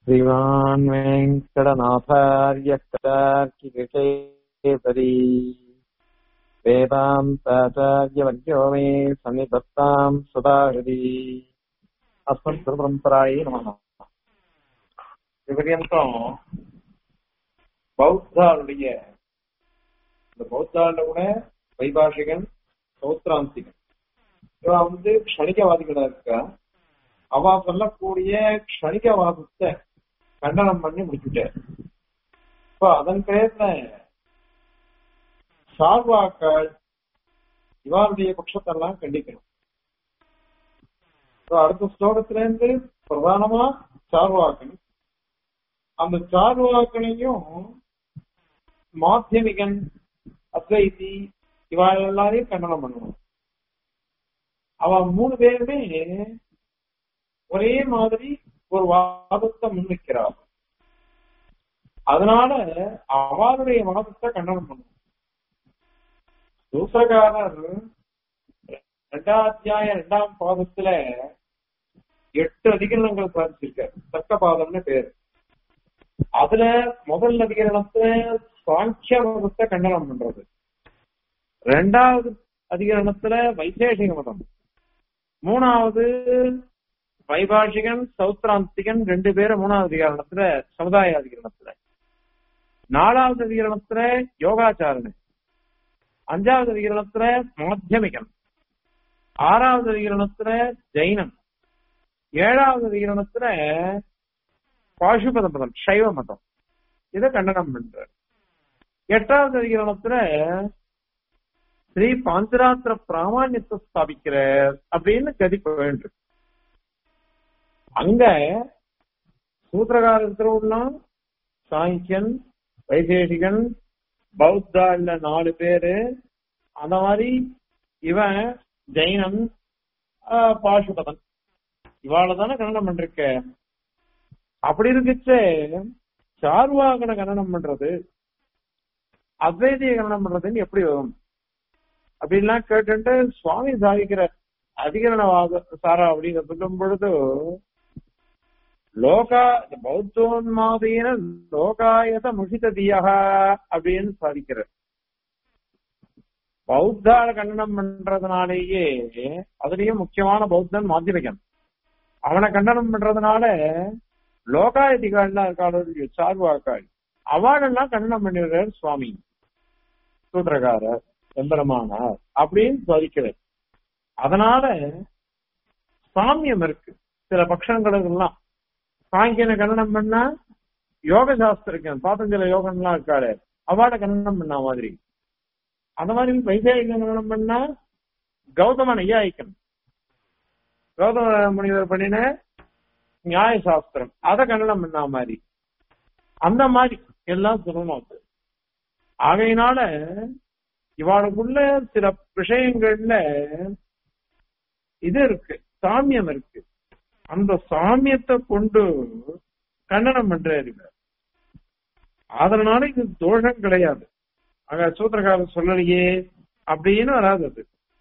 श्रीमान् वेङ्कटनाथार्यः कटार्किकेसरी वेदान्ताचार्यवर्यो मे सन्निधत्ताम् सदाहृदि अस्मत् गुरुपरम्परायै नमः இதுவரையும் பௌத்தாளுடைய இந்த பௌத்தாள கூட வைபாஷிகன் சௌத்ராந்திகன் இவன் வந்து க்ஷணிகவாதிகளா இருக்கா அவ சொல்லக்கூடிய க்ஷணிகவாதத்தை கண்டனம் பண்ணி முடிச்சுட்டார் இப்போ அதன் பேர்ல சார்வாக்கள் இவருடைய பட்சத்தெல்லாம் கண்டிக்கணும் அடுத்த ஸ்லோகத்துல இருந்து பிரதானமா சார்வாக்கன் அந்த சார்வாக்கனையும் மாத்தியமிகன் அத்வைதி இவாள் எல்லாரையும் கண்டனம் பண்ணணும் அவன் மூணு பேருமே ஒரே மாதிரி ஒரு வாதத்தை முன்வைக்கிறார் அதனால அவருடைய வாதத்தை கண்டனம் பண்ணணும் சூசகாரர் ரெண்டாம் அத்தியாயம் ரெண்டாம் பாதத்துல எட்டு அதிகரணங்கள் சாதிச்சிருக்காரு தக்க பாதம்னு பேரு அதுல முதல் அதிகரணத்துல சாங்கிய மதத்தை கண்டனம் பண்றது ரெண்டாவது அதிகரணத்துல வைசேஷிக மதம் மூணாவது வைபாஷிகன் சௌத்ராந்திகன் ரெண்டு பேரும் மூணாவது அதிகரணத்துல சமுதாய அதிகரணத்துல நாலாவது அதிகரணத்துல யோகாச்சாரணு அஞ்சாவது அதிகரணத்துல மாத்தியமிகன் ஆறாவது அதிகரணத்துல ஜெயினம் ஏழாவது அதிகரணத்துல பாசுபத மதம் சைவ மதம் இதை கண்டனம் பண்ற எட்டாவது அதிகரணத்துல ஸ்ரீ பாஞ்சராத்திர பிராமணியத்தை ஸ்தாபிக்கிற அப்படின்னு கதி வேண்டும் அங்க சூத்திரகார உள்ளான் சாங்கியன் வைசேஷிகன் பௌத்தா இல்ல நாலு பேரு அந்த மாதிரி இவன் ஜெயினன் பாசுபதன் இவாள தானே கன்னடம் பண்றிருக்க அப்படி இருக்குச்சு சார்வாகன கன்னடம் பண்றது அத்வைதிய கன்னடம் பண்றதுன்னு எப்படி வரும் அப்படின்லாம் கேட்டு சுவாமி சாதிக்கிற அதிகரணவாத சாரா அப்படின்னு சொல்லும் பொழுது லோகா பௌத்தோன்மாதீன லோகாயத முஷிததியா அப்படின்னு சாதிக்கிற பௌத்தால கண்டனம் பண்றதுனாலேயே அதுலயும் முக்கியமான பௌத்தன் மாத்தியமிகன் அவனை கண்டனம் பண்றதுனால லோகாயதிகாலாம் இருக்காளோ சார்வாக்காள் அவாடெல்லாம் கண்டனம் பண்ணிடுறார் சுவாமி சூத்திரகாரர் எம்பெருமானார் அப்படின்னு சாதிக்கிறார் அதனால சாமியம் இருக்கு சில பட்சங்களுக்கெல்லாம் சாங்கியனை கண்டனம் பண்ணா யோக சாஸ்திரம் பாத்தஞ்சல யோகம்லாம் இருக்காரு அவாட கண்டனம் பண்ணா மாதிரி அந்த மாதிரி வைசேக கண்டனம் பண்ணா கௌதம நையாயிக்கன் கௌதம முனிவர் பண்ணின நியாய சாஸ்திரம் அதை கண்டனம் பண்ணா மாதிரி அந்த மாதிரி எல்லாம் சொல்லணும் அது ஆகையினால இவாளுக்குள்ள சில விஷயங்கள்ல இது இருக்கு சாமியம் இருக்கு அந்த சாமியத்தை கொண்டு கண்டனம் பண்றாரு அதனால இது தோஷம் கிடையாது ஆக சூத்திரகாரர் சொல்லலையே அப்படின்னு வராது அது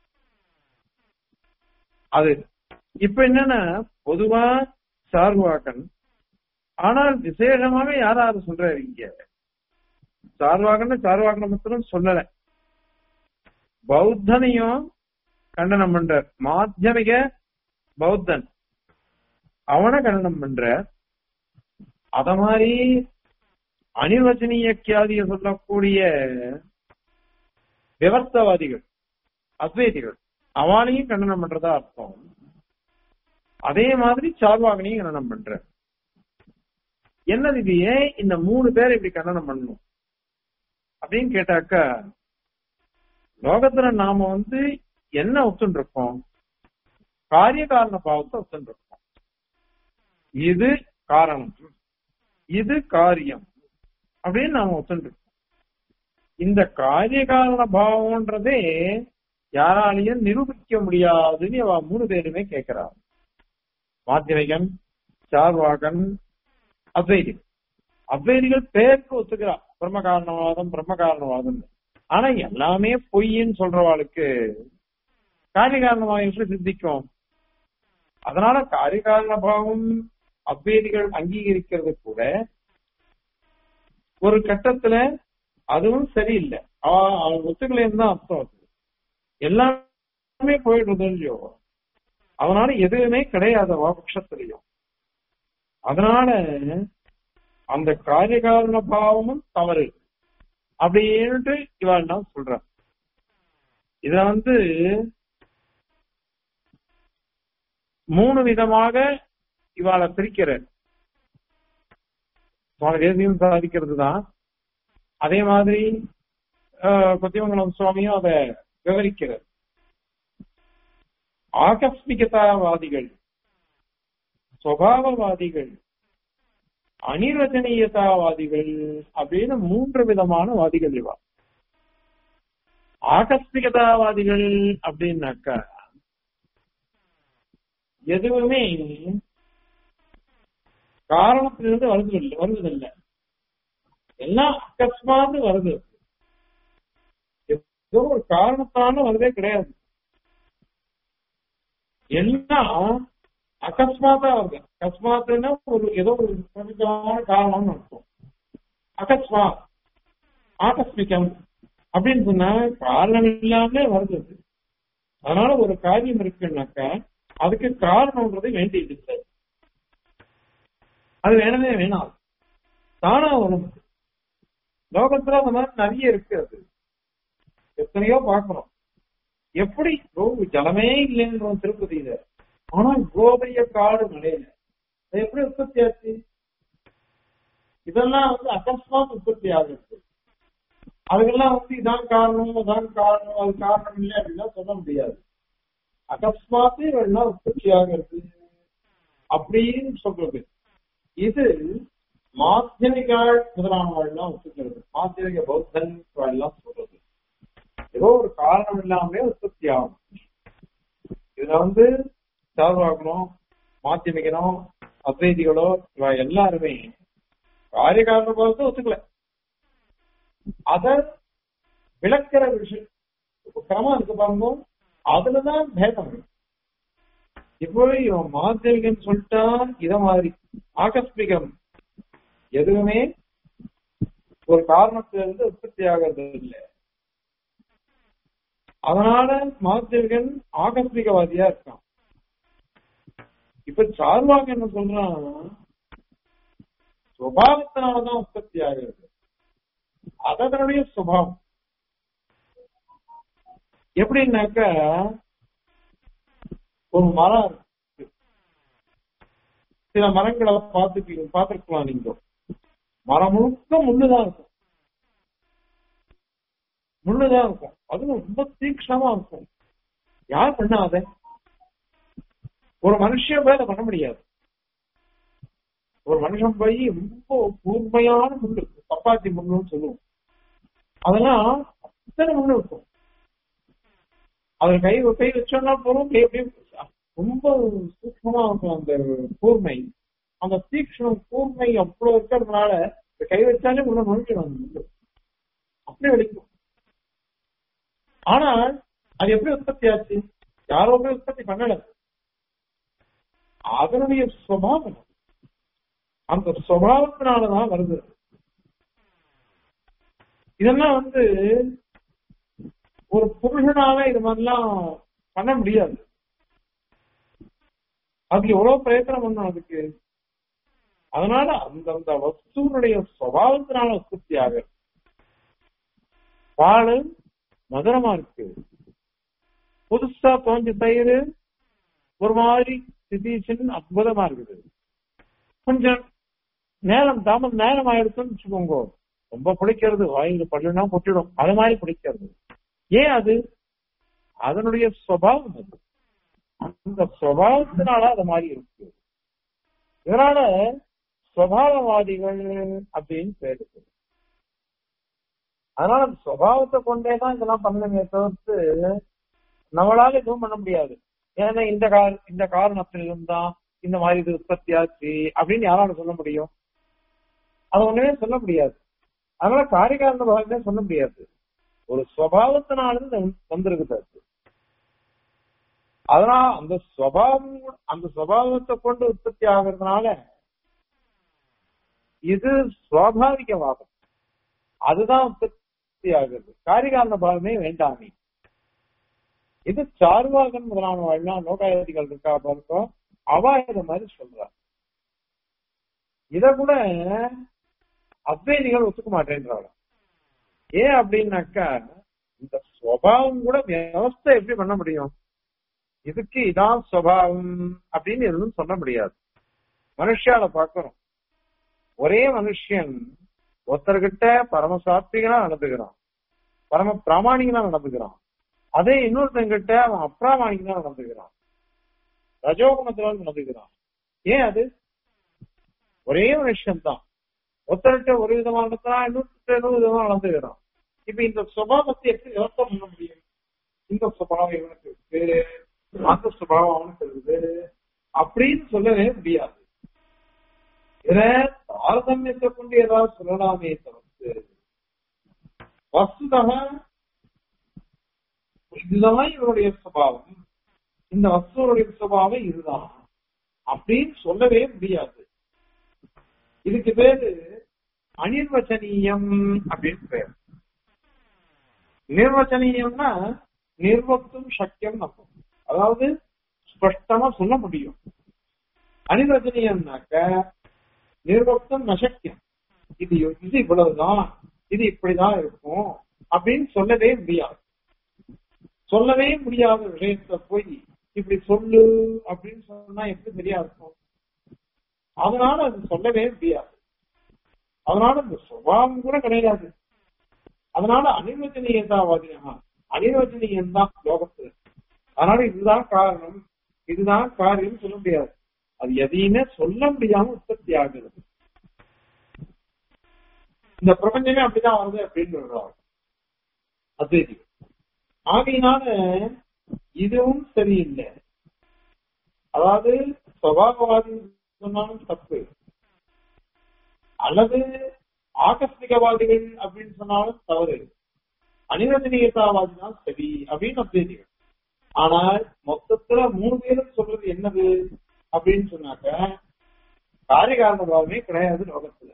அது இப்ப என்னன்னா பொதுவா சார்வாக்கன் ஆனால் விசேஷமாக யாராவது சொல்றாரு இங்க சார்வாகன சார்வாகன மாத்திரம் சொல்லல பௌத்தனையும் கண்டனம் பண்றார் மாத்தியமிக பௌத்தன் அவனை கண்டனம் பண்ற அத மாதிரி அனிர்வச்சனீய கியாதிய சொல்லக்கூடிய விவர்த்தவாதிகள் அத்வைதிகள் அவனையும் கண்டனம் பண்றதா அர்த்தம் அதே மாதிரி சார்வாகனையும் கண்டனம் பண்ற என்னது இது ஏன் இந்த மூணு பேர் இப்படி கண்டனம் பண்ணணும் அப்படின்னு கேட்டாக்கா லோகத்துல நாம வந்து என்ன ஒத்துன்னு இருக்கோம் காரிய காரண பாவத்தை ஒத்துன்னு இருக்கோம் இது காரணம் இது காரியம் அப்படின்னு நாம ஒத்துட்டு இருக்கோம் இந்த காரிய காரண பாவம்ன்றதே யாராலையும் நிரூபிக்க முடியாதுன்னு அவ மூணு பேருமே கேட்கிறார் மாத்தியமிகன் சார்வாகன் அத்வைதி அத்வைதிகள் பேருக்கு ஒத்துக்கிறா பிரம்ம காரணவாதம் பிரம்ம காரணவாதம் ஆனா எல்லாமே பொய்ன்னு சொல்றவாளுக்கு காரிய காரணமாக எப்படி சித்திக்கும் அதனால காரிய காரண பாவம் அத்வைதிகள் அங்கீகரிக்கிறது கூட ஒரு கட்டத்துல அதுவும் சரியில்லை அவ- அவங்க ஒத்துக்கலைன்னு தான் அர்த்தம் அது எல்லாமே போயிடுறது இல்லையோ அதனால எதுவுமே கிடையாது அவ பட்சத்திலையும் அதனால அந்த காரியகாரண பாவமும் தவறு அப்படின்ட்டு இவாள் தான் சொல்ற இத வந்து மூணு விதமாக இவாளை பிரிக்கிற சுவாமி தேசியம் சாதிக்கிறது தான் அதே மாதிரி ஆஹ், கொத்திமங்கலம் சுவாமியும் அதை விவரிக்கிறார் ஆகஸ்மிகதாவாதிகள் சுவாவவாதிகள் அனிரஜனீயதாவாதிகள் அப்படின்னு மூன்று விதமான வாதிகள் இவா ஆகஸ்மிகதாவாதிகள் அப்படின்னாக்கா எதுவுமே காரணத்திலிருந்து வருது இல்லை வருவதில்லை எல்லாம் அகஸ்மாத்து வருது ஏதோ ஒரு காரணத்தால வருதே கிடையாது எல்லாம் அகஸ்மாத்தா வருது அகஸ்மாத்துன்னா ஒரு ஏதோ ஒரு பிரபஞ்சமான காரணம்னு அர்த்தம் அகஸ்மாத் ஆகஸ்மிகம் அப்படின்னு சொன்னா காரணம் இல்லாம வருது அது. அதனால ஒரு காரியம் இருக்குன்னாக்கா அதுக்கு காரணம்ன்றது வேண்டியது இல்லை அது வேணவே வேணாம் தானா வரும் லோகத்துல அந்த மாதிரி நிறைய இருக்கு அது எத்தனையோ பார்க்கிறோம் எப்படி ஓ, ஜலமே இல்லைன்ற திருப்பதியில ஆனா கோபைய காடு மலையில அது எப்படி உற்பத்தி ஆச்சு இதெல்லாம் வந்து அகஸ்மாத் உற்பத்தி ஆகுது அதுக்கெல்லாம் வந்து இதான் காரணம் அதான் காரணம் அது காரணம் இல்லை அப்படின்னா சொல்ல முடியாது அகஸ்மாத்து இவெல்லாம் உற்பத்தி ஆகிறது அப்படின்னு சொல்றது இது மாத்தியமிகாள் முதலானவாள்லாம் ஒத்துக்கிறது மாத்தியமிக பௌத்தன் எல்லாம் சொல்றது ஏதோ ஒரு காரணம் இல்லாமலே உற்பத்தி ஆகும் இதுல வந்து சார்பாகணும் மாத்தியமிக்கணும் அத்வைதிகளோ இவ எல்லாருமே காரியகாரண பார்த்து ஒத்துக்கல அத விளக்கிற விஷயம் இப்ப கிரமம் இருக்கு பாருங்க அதுலதான் பேதம் இருக்கு. இப்போ இவன் மாத்தியமிகன் சொல்லிட்டா இத மாதிரி ஆகஸ்மிகம் எதுவுமே ஒரு காரணத்திலிருந்து உற்பத்தி ஆகிறது இல்லை அதனால மாத்தியமிகன் ஆகஸ்மிகவாதியா இருக்கான் இப்ப சார்வாக என்ன சொல்றான் சுபாவத்தினாலதான் உற்பத்தி ஆகிறது அதனுடைய சுபாவம் எப்படின்னாக்க ஒரு மரம் இருக்கு. சில மரங்களை பார்த்து பார்த்துருக்கலாம் நீங்க மரம் முழுக்க முள்ளுதான் இருக்கும் முள்ளுதான் இருக்கும் அதுவும் ரொம்ப தீக்ஷணமா இருக்கும் யார் பண்ணாத ஒரு மனுஷன் போய் அதை பண்ண முடியாது ஒரு மனுஷன் போய் ரொம்ப கூர்மையான முள்ளு சப்பாத்தி முள்ளுன்னு சொல்லுவோம் அதெல்லாம் அத்தனை முள்ளு இருக்கும் அதுல கை கை வச்சோம்னா போதும் கை அப்படியே ரொம்ப சூக்மமா இருக்கும் அந்த கூர்மை அந்த தீக்ஷணம் கூர்மை அவ்வளவு இருக்கிறதுனால இந்த கை வச்சாலே உள்ள நுழைஞ்சிடும் அந்த முள்ளு அப்படியே வலிக்கும் ஆனால் அது எப்படி உற்பத்தி ஆச்சு யாரோ போய் உற்பத்தி பண்ணல அதனுடைய சுவாவம் அந்த சுவாவத்தினாலதான் வருது இதெல்லாம் வந்து ஒரு புருஷனால இது மாதிரிலாம் பண்ண முடியாது அது எவ்வளவு பிரயத்தனம் பண்ணும் அதுக்கு அதனால அந்தந்த வஸ்துவனுடைய சுவாவத்தினால உற்பத்தி ஆகுது பால் மதுரமா இருக்கு புதுசா தோஞ்ச தயிர் ஒரு மாதிரி சிதீஷன் அற்புதமா இருக்குது கொஞ்சம் நேரம் தாமதம் நேரம் ஆயிடுச்சுன்னு வச்சுக்கோங்க ரொம்ப பிடிக்கிறது வாயில பல்லுனா கொட்டிடும் அது மாதிரி பிடிக்கிறது ஏன் அது அதனுடைய சுவாவம் அது அந்த சுவாவத்தினால அது மாதிரி இருக்கு இதனால சுவாவவாதிகள் அப்படின்னு பேரு அதனால அந்த சுவாவத்தை கொண்டேதான் இதெல்லாம் பண்ணணுமே தவிர்த்து நம்மளால எதுவும் பண்ண முடியாது ஏன்னா இந்த கார இந்த காரணத்திலிருந்து தான் இந்த மாதிரி இது உற்பத்தி ஆச்சு அப்படின்னு யாரால சொல்ல முடியும் அது ஒண்ணுமே சொல்ல முடியாது அதனால காரிகாரண பாகமே சொல்ல முடியாது ஒரு சுவாவத்தினால வந்திருக்குது அது அதனால அந்த சுவாவம் அந்த சுவாவத்தை கொண்டு உற்பத்தி ஆகிறதுனால இது சுவாபாவிகவாதம் அதுதான் உற்பத்தி ஆகுது காரிகாரண பாவமே வேண்டாமே இது சார்வாகன் முதலானவாழ்லாம் லோகாயதிகள் இருக்கா பாருக்கோ அவ இத மாதிரி சொல்றா இத கூட அத்வைதிகள் ஒத்துக்க மாட்டேன்றாங்க ஏன் அப்படின்னாக்கா இந்த சுவாவம் கூட வியவஸ்தை எப்படி பண்ண முடியும் இதுக்கு இதான் சுவாவம் அப்படின்னு எதுவும் சொல்ல முடியாது மனுஷால பாக்குறோம் ஒரே மனுஷன் ஒருத்தர்கிட்ட பரம சாத்விகனா நடந்துக்கிறான் பரம பிராமணிகனா நடந்துக்கிறான் அதே இன்னொருத்தங்கிட்ட அவன் அப்பிராமணிகனா நடந்துக்கிறான் ரஜோகுணத்துல நடந்துக்கிறான் ஏன் அது ஒரே மனுஷன் தான் ஒருத்தர்கிட்ட ஒரு விதமா நடத்துறான் இன்னொருத்தர் இன்னொரு விதமா நடந்துக்கிறான் இப்ப இந்த சுபாவத்தை எப்படி விவசாயம் பண்ண முடியும் இந்த சுபாவம் இவனுக்கு இருக்கு அந்த சுபாவம் அவனுக்கு இருக்குது அப்படின்னு சொல்லவே முடியாது இத தாரதமியத்தை கொண்டு ஏதாவது சொல்லலாமே தவிர்த்து வஸ்துதக இதுதான் இவருடைய சுபாவம் இந்த வஸ்துவனுடைய சுபாவம் இதுதான் அப்படின்னு சொல்லவே முடியாது இதுக்கு பேரு அனிர்வச்சனீயம் அப்படின்னு பேர் நிர்வச்சனீயம்னா நிர்வக்தும் சக்கியம் அர்த்தம் அதாவது ஸ்பஷ்டமா சொல்ல முடியும் அனிர்வச்சனீயம்னாக்க நிர்வக்தம் நசக்கியம் இது இது இவ்வளவுதான் இது இப்படிதான் இருக்கும் அப்படின்னு சொல்லவே முடியாது சொல்லவே முடியாத விஷயத்த போய் இப்படி சொல்லு அப்படின்னு சொன்னா எப்படி சரியா இருக்கும் அதனால அது சொல்லவே முடியாது அதனால இந்த சுபாவம் கூட கிடையாது அதனால அனிர்வச்சனீயதாவாதியா அனிர்வச்சனீயம் தான் லோகத்துல அதனால இதுதான் காரணம் இதுதான் காரியம் சொல்ல முடியாது அது எதையுமே சொல்ல முடியாம உற்பத்தி ஆகுது இந்த பிரபஞ்சமே அப்படிதான் வருது அப்படின்னு சொல்றாங்க அத்வைதி ஆகையினால இதுவும் சரியில்லை அதாவது சுவாபவாதி சொன்னாலும் தப்பு அல்லது ஆகஸ்மிகவாதிகள் அப்படின்னு சொன்னாலும் தவறு அனிரஞ்சனீயதாவாதினால் சரி அப்படின்னு அத்வைதிகள் ஆனால் மொத்தத்துல மூணு பேரும் சொல்றது என்னது அப்படின்னு சொன்னாக்க காரியகாரண பாவமே கிடையாது லோகத்துல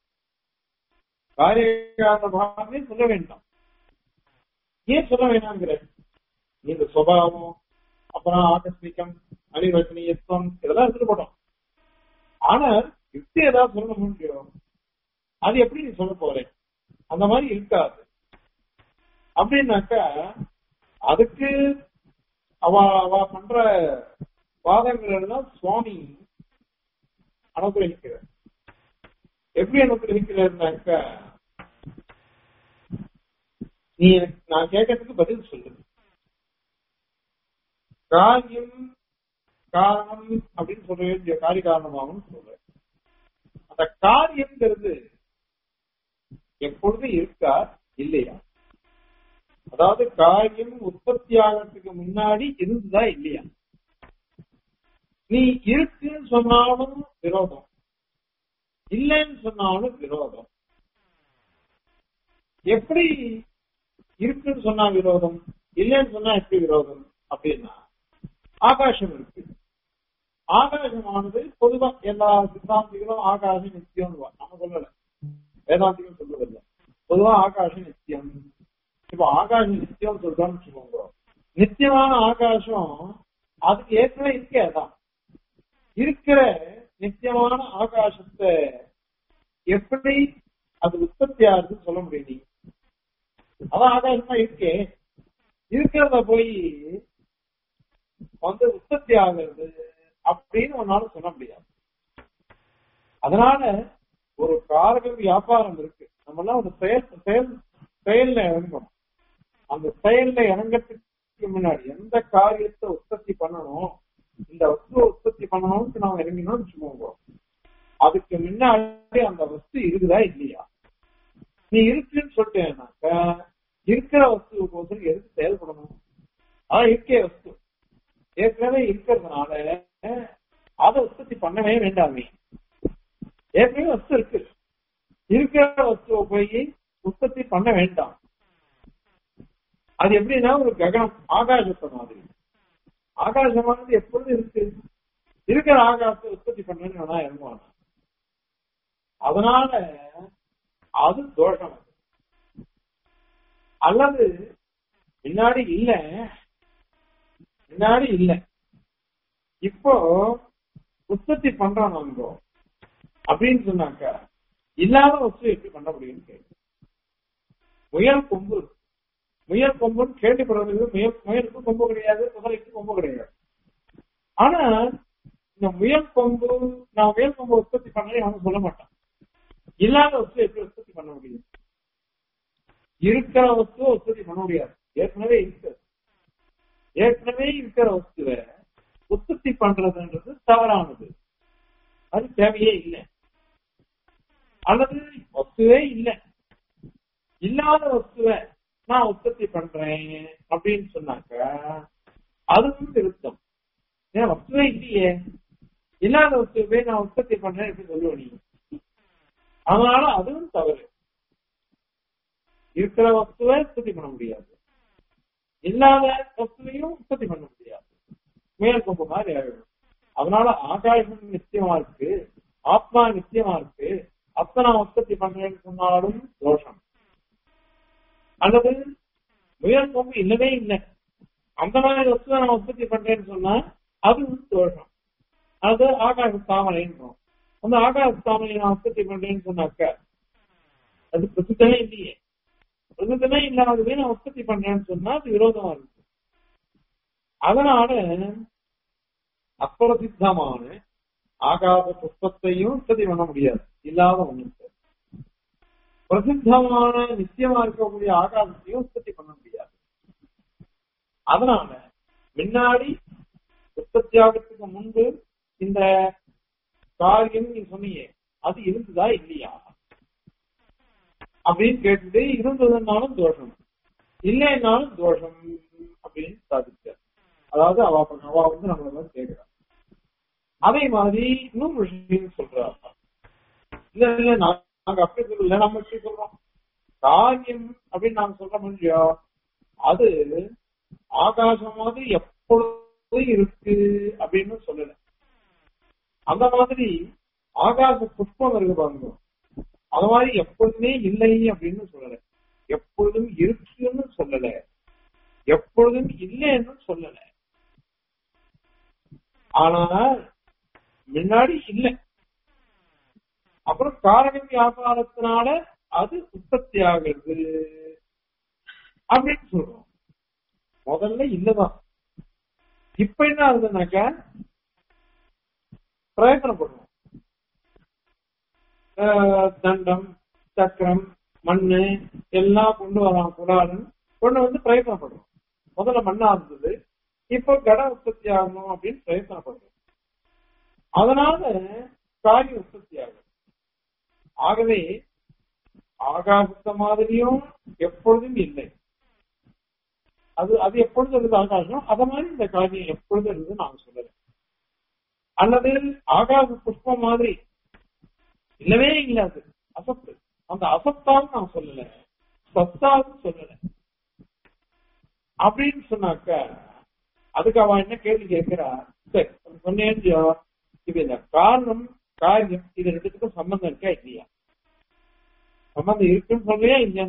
காரியகாரண பாவமே சொல்ல வேண்டாம் ஏன் சொல்ல வேணாங்கிற இந்த சுபாவம் அப்புறம் ஆகஸ்மிகம் அனிவச்சனீயத்துவம் இதெல்லாம் எடுத்துட்டு போட்டோம் ஆனால் யுக்தி ஏதாவது சொல்ல முடியும் அது எப்படி நீ சொல்ல போற அந்த மாதிரி இருக்காது அப்படின்னாக்கா அதுக்கு அவ அவ பண்ற வாதங்கள் எல்லாம் சுவாமி அனுகிரகிக்கிறார் எப்படி அனுகிரகிக்கிறாருனாக்கா நீ எனக்கு நான் கேட்கறதுக்கு பதில் சொல்லு காரியம் காரணம் அப்படின்னு சொல்ல வேண்டிய காரிய காரணமாகும் சொல்றேன் அந்த காரியம்ங்கிறது எப்பொழுது இருக்கா இல்லையா அதாவது காரியம் உற்பத்தி ஆகிறதுக்கு முன்னாடி இருந்துதா இல்லையா நீ இருக்குன்னு சொன்னாலும் விரோதம் இல்லைன்னு சொன்னாலும் விரோதம் எப்படி இருக்குன்னு சொன்னா விரோதம் இல்லைன்னு சொன்னா எப்படி விரோதம் அப்படின்னா ஆகாசம் இருக்கு ஆகாசமானது பொதுவா எல்லா சித்தாந்திகளும் ஆகாசம் நித்தியம் நம்ம சொல்லல வேதாந்திகள் சொல்றதில்ல பொதுவா ஆகாசம் நித்தியம் இப்ப ஆகாசம் நித்தியம் சொல்றோம்னு வச்சுக்கோங்க நித்தியமான ஆகாசம் அதுக்கு ஏற்கனவே இருக்கே அதான் இருக்கிற நித்தியமான ஆகாசத்தை எப்படி அது உற்பத்தி ஆகுதுன்னு சொல்ல முடியும் நீ அதான் ஆகாசமா இருக்கே இருக்கிறத போய் வந்து உற்பத்தி ஆகிறது அப்படின்னு உன்னால சொல்ல முடியாது அதனால ஒரு காரக வியாபாரம் இருக்கு நம்ம எல்லாம் ஒரு செயல் செயல் செயல்ல இறங்கணும் அந்த செயல்ல இறங்கறதுக்கு முன்னாடி எந்த காரியத்தை உற்பத்தி பண்ணணும் இந்த வஸ்துவை உற்பத்தி பண்ணணும்னு நாம இறங்கினோம்னு வச்சுக்கோங்க அதுக்கு முன்னாடி அந்த வஸ்து இருக்குதா இல்லையா நீ இருக்குன்னு சொல்லிட்டேனாக்க இருக்கிற வஸ்துவுக்கு எதுக்கு செயல்படணும் அதான் இருக்கே வஸ்து ஏற்கனவே இருக்கிறதுனால அதை உற்பத்தி பண்ணவே வேண்டாமே ஏற்கனவே வஸ்து இருக்கு இருக்கிற வஸ்துவை போய் உற்பத்தி பண்ண வேண்டாம் அது எப்படின்னா ஒரு ககனம் ஆகாசத்தை மாதிரி ஆகாசமானது எப்பொழுது இருக்கு இருக்கிற ஆகாசத்தை உற்பத்தி பண்ணணும்னு வேணா இறங்குவாங்க அதனால அது தோஷம் அது. அல்லது முன்னாடி இல்ல முன்னாடி இல்ல இப்போ உற்பத்தி பண்றோம் நம்ம அப்படின்னு சொன்னாக்க இல்லாத வஸ்து எப்படி பண்ண முடியும்னு கேட்கு முயல் கொம்பு இருக்கு. முயல் கொம்புன்னு கேள்விப்படுறது முயல் முயலுக்கு கொம்பு கிடையாது குதிரைக்கு கொம்பு கிடையாது ஆனா இந்த முயல் கொம்பு நான் முயல் கொம்பு உற்பத்தி பண்ணேன் அவன் சொல்ல மாட்டான் இல்லாத வஸ்து எப்படி உற்பத்தி பண்ண முடியும் இருக்கிற வஸ்துவை உற்பத்தி பண்ண முடியாது ஏற்கனவே இருக்கு ஏற்கனவே இருக்கிற வஸ்துவை உற்பத்தி பண்றதுன்றது தவறானது அது தேவையே இல்லை அல்லது வஸ்துவே இல்லை இல்லாத வஸ்துவை நான் உற்பத்தி பண்றேன் அப்படின்னு சொன்னாக்க அதுவும் திருத்தம் ஏன் வஸ்துவே இல்லையே இல்லாத வஸ்துவை நான் உற்பத்தி பண்றேன் எப்படி சொல்லுவ நீ அதனால அதுவும் தவறு இருக்கிற வஸ்துவை உற்பத்தி பண்ண முடியாது இல்லாத வஸ்துவையும் உற்பத்தி பண்ண முடியாது மேல் கொம்பு மாதிரி ஆயிடும் அதனால ஆகாயம் நிச்சயமா இருக்கு ஆத்மா நிச்சயமா இருக்கு அப்ப நான் உற்பத்தி பண்றேன்னு சொன்னாலும் தோஷம் அல்லது முயல் கொம்பு இல்லவே இல்லை அந்த மாதிரி வஸ்துவை நான் உற்பத்தி பண்றேன்னு சொன்னா அதுவும் தோஷம் அது ஆகாச தாமரைன்றோம் அந்த ஆகாச தாமரை நான் உற்பத்தி பண்றேன்னு சொன்னாக்க அது பிரசித்தமே இல்லையே பிரசித்தமே இல்லாததே நான் உற்பத்தி பண்றேன்னு சொன்னா அது விரோதமா இருக்கு அதனால அப்பிரசித்தமான ஆகாத புஷ்பத்தையும் உற்பத்தி பண்ண முடியாது இல்லாத ஒண்ணு பிரசித்தமான நிச்சயமா இருக்கக்கூடிய ஆகாசத்தையும் உற்பத்தி பண்ண முடியாது அதனால முன்னாடி உற்பத்தி ஆகிறதுக்கு முன்பு இந்த காரியம் நீ சொன்னீங்க அது இருந்ததா இல்லையா அப்படின்னு கேட்டுட்டு இருந்ததுனாலும் தோஷம் இல்லைன்னாலும் தோஷம் அப்படின்னு சாதிச்சார் அதாவது அவ அவ வந்து நம்மள வந்து கேட்கிறான் அதே மாதிரி இன்னும் விஷயம் சொல்றாரு இல்ல இல்ல நாங்க அப்படி சொல்லல நம்ம எப்படி சொல்றோம் காரியம் அப்படின்னு நாங்க சொல்ற முடியும் அது ஆகாசம் மாதிரி எப்பொழுதும் இருக்கு அப்படின்னு சொல்லல அந்த மாதிரி ஆகாச புஷ்பம் இருக்கு பாருங்க அது மாதிரி எப்பொழுதுமே இல்லை அப்படின்னு சொல்லல எப்பொழுதும் இருக்குன்னு சொல்லல எப்பொழுதும் இல்லைன்னு சொல்லல ஆனா முன்னாடி இல்லை அப்புறம் காரண வியாபாரத்தினால அது உற்பத்தி ஆகுது அப்படின்னு சொல்றோம் முதல்ல இல்லதான் இப்ப என்ன ஆகுதுனாக்கா பிரயத்தனப்படுறோம் தண்டம் சக்கரம் மண்ணு எல்லாம் கொண்டு வரலாம் குடாலன் கொண்டு வந்து பிரயத்தனப்படுறோம் முதல்ல மண்ணா இருந்தது இப்போ கட உற்பத்தி ஆகணும் அப்படின்னு பிரயத்தனப்படுறோம் அதனால காரியம் உற்பத்தி ஆகும் ஆகவே ஆகாசத்த மாதிரியும் எப்பொழுதும் இல்லை அது அது எப்பொழுது இருக்குது ஆகாசம் அத மாதிரி இந்த காரியம் எப்பொழுது இருந்து நான் சொல்லுறேன் அல்லது ஆகாச புஷ்பம் மாதிரி இல்லவே இல்லை அது அசத்து அந்த அசத்தாலும் நான் சொல்லல சத்தாலும் சொல்லல அப்படின்னு சொன்னாக்க அதுக்கு அவன் என்ன கேள்வி கேட்கிறா சரி சொன்னேன் இது இந்த காரணம் காரியம் இது ரெண்டுத்துக்கும் சம்பந்தம் இருக்கா இல்லையா சம்பந்தம் இருக்குன்னு சொல்றியா இல்லையா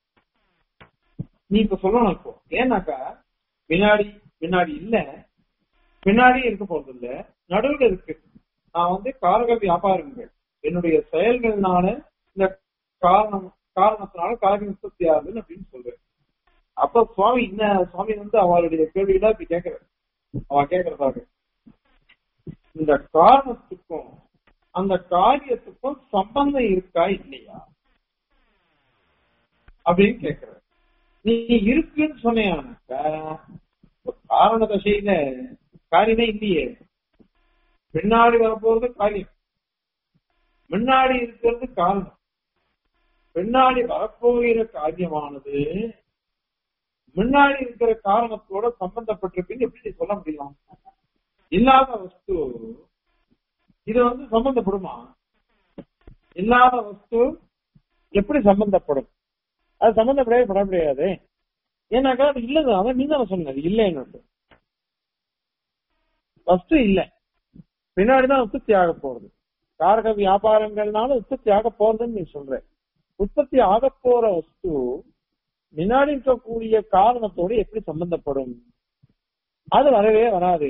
நீ இப்ப சொல்லணும் இப்போ ஏன்னாக்கா பின்னாடி பின்னாடி இல்ல பின்னாடி இருக்க போறது இல்ல நடுவில் இருக்கு நான் வந்து காரக வியாபாரங்கள் என்னுடைய செயல்கள்னால இந்த காரணம் காரணத்தினால காரியம் உற்பத்தி ஆகுதுன்னு அப்படின்னு சொல்றேன் அப்ப சுவாமி என்ன சுவாமி வந்து அவளுடைய கேள்வியில இப்படி கேட்கிற அவ கேட்கறதாக இந்த காரணத்துக்கும் அந்த காரியத்துக்கும் சம்பந்தம் இருக்கா இல்லையா அப்படின்னு கேட்கிற நீ இருக்குன்னு சொன்னியானாக்கா காரண தசையில காரியமே இல்லையே பின்னாடி வரப்போறது காரியம் முன்னாடி இருக்கிறது காரணம் பின்னாடி வரப்போகிற காரியமானது முன்னாடி இருக்கிற காரணத்தோட சம்பந்தப்பட்டிருக்குன்னு எப்படி சொல்ல முடியும் இல்லாத வஸ்து இது வந்து சம்பந்தப்படுமா இல்லாத வஸ்து எப்படி சம்பந்தப்படும் அது சம்பந்தப்படவே பட முடியாது ஏன்னாக்கா அது இல்லது அதான் நீ தானே சொன்னது இல்லைன்னு வஸ்து இல்ல பின்னாடிதான் உற்பத்தி ஆக போறது காரக வியாபாரங்கள்னால உற்பத்தி ஆக போறதுன்னு நீ சொல்ற உற்பத்தி ஆக போற வஸ்து முன்னாடி இருக்கக்கூடிய காரணத்தோடு எப்படி சம்பந்தப்படும் அது வரவே வராது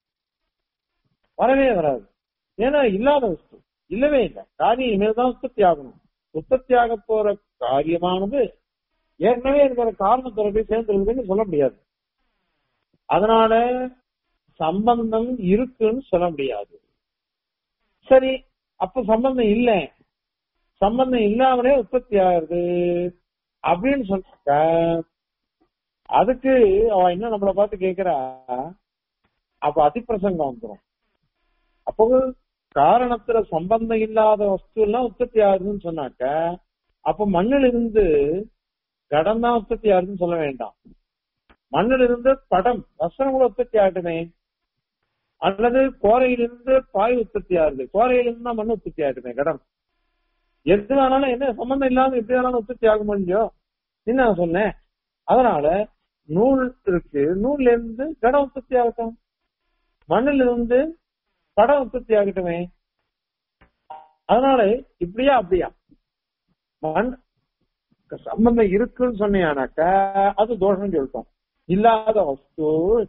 வரவே வராது ஏன்னா இல்லாத வஸ்து இல்லவே இல்லை காரியம் இனிமேல் தான் உற்பத்தி ஆகணும் உற்பத்தி ஆக போற காரியமானது ஏற்கனவே இருக்கிற காரணத்தோட போய் சேர்ந்துருக்குன்னு சொல்ல முடியாது அதனால சம்பந்தம் இருக்குன்னு சொல்ல முடியாது சரி அப்ப சம்பந்தம் இல்ல சம்பந்தம் இல்லாமலே உற்பத்தி ஆகுது அப்படின்னு சொல்றாக்க அதுக்கு அவ என்ன நம்மளை பார்த்து கேக்குறா அப்ப அதிப்பிரசங்கம் வந்துடும் அப்போ காரணத்துல சம்பந்தம் இல்லாத வஸ்து எல்லாம் உற்பத்தி ஆகுதுன்னு சொன்னாக்க அப்ப மண்ணில் இருந்து கடம் தான் உற்பத்தி ஆகுதுன்னு சொல்ல வேண்டாம் மண்ணில் இருந்து படம் வஸ்திரம் கூட உற்பத்தி ஆகட்டுமே அல்லது கோரையிலிருந்து பாய் உற்பத்தி ஆகுது கோரையிலிருந்து தான் மண் உற்பத்தி ஆகட்டுமே கடம் எது வேணாலும் என்ன சம்பந்தம் இல்லாம எப்படி வேணாலும் உற்பத்தி ஆக முடியும் என்ன நான் சொன்னேன் அதனால நூல் இருக்கு நூல்ல இருந்து கடம் உற்பத்தி ஆகட்டும் மண்ணில் இருந்து படம் உற்பத்தி ஆகட்டுமே அதனால இப்படியா அப்படியா மண் சம்பந்தம் இருக்குன்னு சொன்னியானாக்கா அது தோஷம் சொல்லிட்டோம் இல்லாத வஸ்து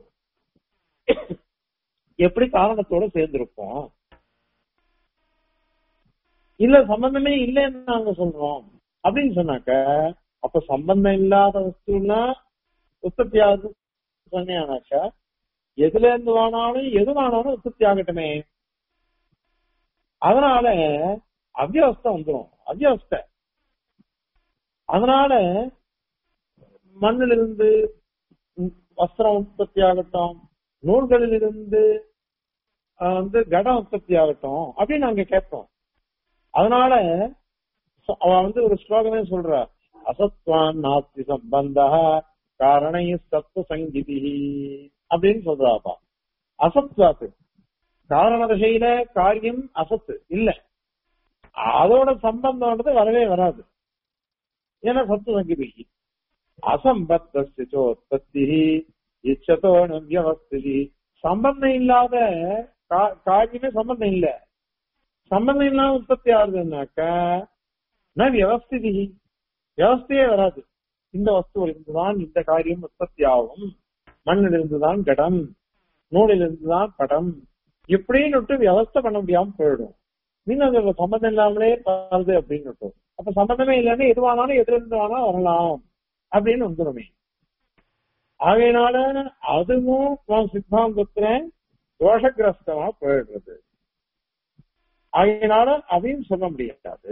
எப்படி காரணத்தோட சேர்ந்திருப்போம் இல்ல சம்பந்தமே இல்லைன்னு நாங்க சொல்றோம் அப்படின்னு சொன்னாக்க அப்ப சம்பந்தம் இல்லாத வஸ்துன்னா உற்பத்தி ஆகுது சொன்னாக்கா எதுல இருந்து வேணாலும் எது வேணாலும் உற்பத்தி ஆகட்டுமே அதனால அத்தியாவஸ்தை வந்துடும் அத்தியாவஸ்தை அதனால மண்ணிலிருந்து வஸ்திரம் உற்பத்தி ஆகட்டும் நூல்களில் இருந்து வந்து கடம் உற்பத்தி ஆகட்டும் அப்படின்னு நாங்க கேட்போம் அதனால அவ வந்து ஒரு ஸ்லோகமே சொல்ற அசத்வான் நாஸ்தி சம்பந்த காரணை சத்துவ சங்கிதி அப்படின்னு சொல்றாப்பா அசத்வாத்து காரண திசையில காரியம் அசத்து இல்ல அதோட சம்பந்தம்ன்றது வரவே வராது ஏன்னா சத்துவ சங்கிதி அசம்பத்தோத்பத்தி இச்சதோ வியவஸ்தி சம்பந்தம் இல்லாத காரியமே சம்பந்தம் இல்ல சம்பந்தம் இல்லாம உற்பத்தி ஆகுதுன்னாக்கா நான் வியவஸ்தி வியவஸ்தையே வராது இந்த வஸ்துவில் இருந்துதான் இந்த காரியம் உற்பத்தி ஆகும் மண்ணில் இருந்துதான் கடம் நூலில் இருந்துதான் படம் இப்படின்னு வியவஸ்தை பண்ண முடியாம போயிடும் நீங்க அந்த சம்பந்தம் இல்லாமலே வருது அப்படின்னு அப்ப சம்பந்தமே இல்லைன்னு எதுவானாலும் எதுல இருந்து வேணா வரலாம் அப்படின்னு வந்துடுமே ஆகையினால அதுவும் நான் சித்தாந்தத்துல தோஷகிரஸ்தமா போயிடுறது ஆகையினால அதையும் சொல்ல முடியாது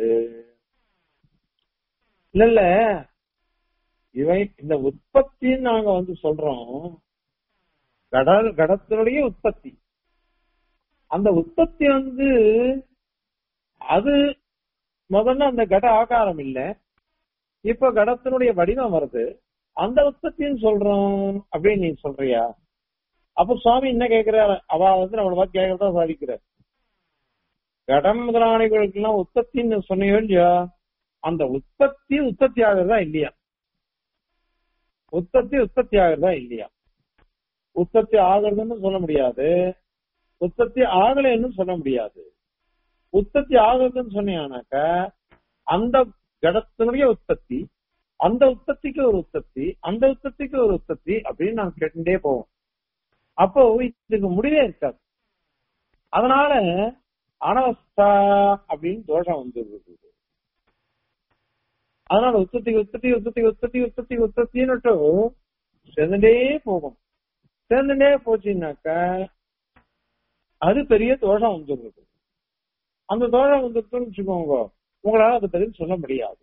இல்ல இல்ல இவை இந்த உற்பத்தின்னு நாங்க வந்து சொல்றோம் கடல் கடத்தினுடைய உற்பத்தி அந்த உற்பத்தி வந்து அது முதல்ல அந்த கட ஆகாரம் இல்ல இப்ப கடத்தினுடைய வடிவம் வருது அந்த உற்பத்தின்னு சொல்றோம் அப்படின்னு நீ சொல்றியா அப்ப சுவாமி என்ன கேக்குறாரு அவ வந்து நம்மளை பார்த்து கேட்கறதா சாதிக்கிற கடம் முதலாளிகளுக்கு எல்லாம் உற்பத்தின்னு சொன்னீங்க இல்லையா அந்த உற்பத்தி உற்பத்தி ஆகுறதா இல்லையா உற்பத்தி உற்பத்தி ஆகுறதா இல்லையா உற்பத்தி ஆகுறதுன்னு சொல்ல முடியாது உற்பத்தி ஆகலைன்னு சொல்ல முடியாது உற்பத்தி ஆகுறதுன்னு சொன்னீங்கன்னாக்க அந்த கடத்தினுடைய உற்பத்தி அந்த உற்பத்திக்கு ஒரு உற்பத்தி அந்த உற்பத்திக்கு ஒரு உற்பத்தி அப்படின்னு நான் கேட்டுட்டே போவோம் அப்போ இதுக்கு முடிவே இருக்காது அதனால அனவஸ்தா அப்படின்னு தோஷம் வந்துருது அதனால உற்பத்தி உற்பத்தி உற்பத்தி உற்பத்தி உற்பத்தி உற்பத்தின்னு சேர்ந்துட்டே போகும் சேர்ந்துட்டே போச்சுன்னாக்க அது பெரிய தோஷம் வந்துடுறது அந்த தோஷம் வந்துருச்சுன்னு வச்சுக்கோங்க உங்களால அதை பதில் சொல்ல முடியாது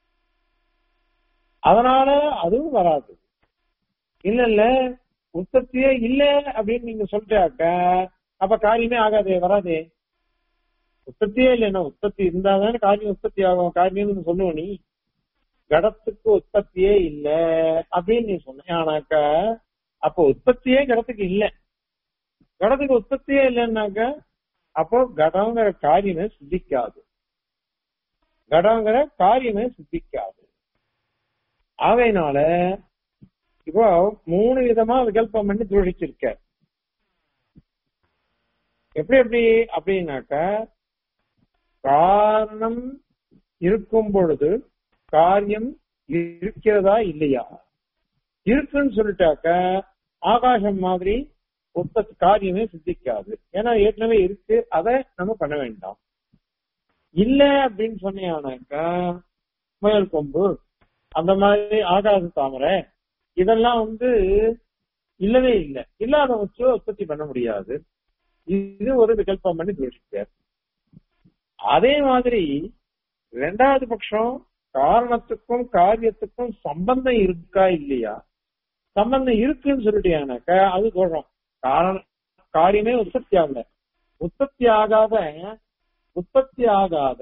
அதனால அதுவும் வராது இல்ல இல்ல உற்பத்தியே இல்ல அப்படின்னு நீங்க சொல்லிட்டாக்க அப்ப காரியமே ஆகாதே வராதே உற்பத்தியே இல்லைன்னா உற்பத்தி இருந்தாதானே காரியம் உற்பத்தி ஆகும் காரியம் சொல்லுவ நீ கடத்துக்கு உற்பத்தியே இல்ல அப்படின்னு நீ சொன்னாக்க அப்போ உற்பத்தியே கடத்துக்கு இல்ல கடத்துக்கு உற்பத்தியே இல்லைன்னாக்க அப்போ கடங்கிற காரியமே சித்திக்காது கடங்கிற காரியமே சித்திக்காது ஆகையினால இப்போ மூணு விதமா விகல்பம் பண்ணி துழிச்சிருக்க எப்படி எப்படி அப்படின்னாக்க காரணம் இருக்கும் பொழுது காரியம் இருக்கிறதா இல்லையா இருக்குன்னு சொல்லிட்டாக்க ஆகாசம் மாதிரி உற்பத்தி காரியமே சித்திக்காது ஏன்னா ஏற்கனவே இருக்கு அதை நம்ம பண்ண வேண்டாம் இல்ல அப்படின்னு சொன்னீங்கன்னாக்கா முயல் கொம்பு அந்த மாதிரி ஆகாச தாமரை இதெல்லாம் வந்து இல்லவே இல்லை இல்லாத வச்சு உற்பத்தி பண்ண முடியாது இது ஒரு விகல்பம் பண்ணி தோஷிக்கார் அதே மாதிரி ரெண்டாவது பட்சம் காரணத்துக்கும் காரியத்துக்கும் சம்பந்தம் இருக்கா இல்லையா சம்பந்தம் இருக்குன்னு சொல்லிட்டேனாக்கா அது தோஷம் காரணம் காரியமே உற்பத்தி ஆகல உற்பத்தி ஆகாத உற்பத்தி ஆகாத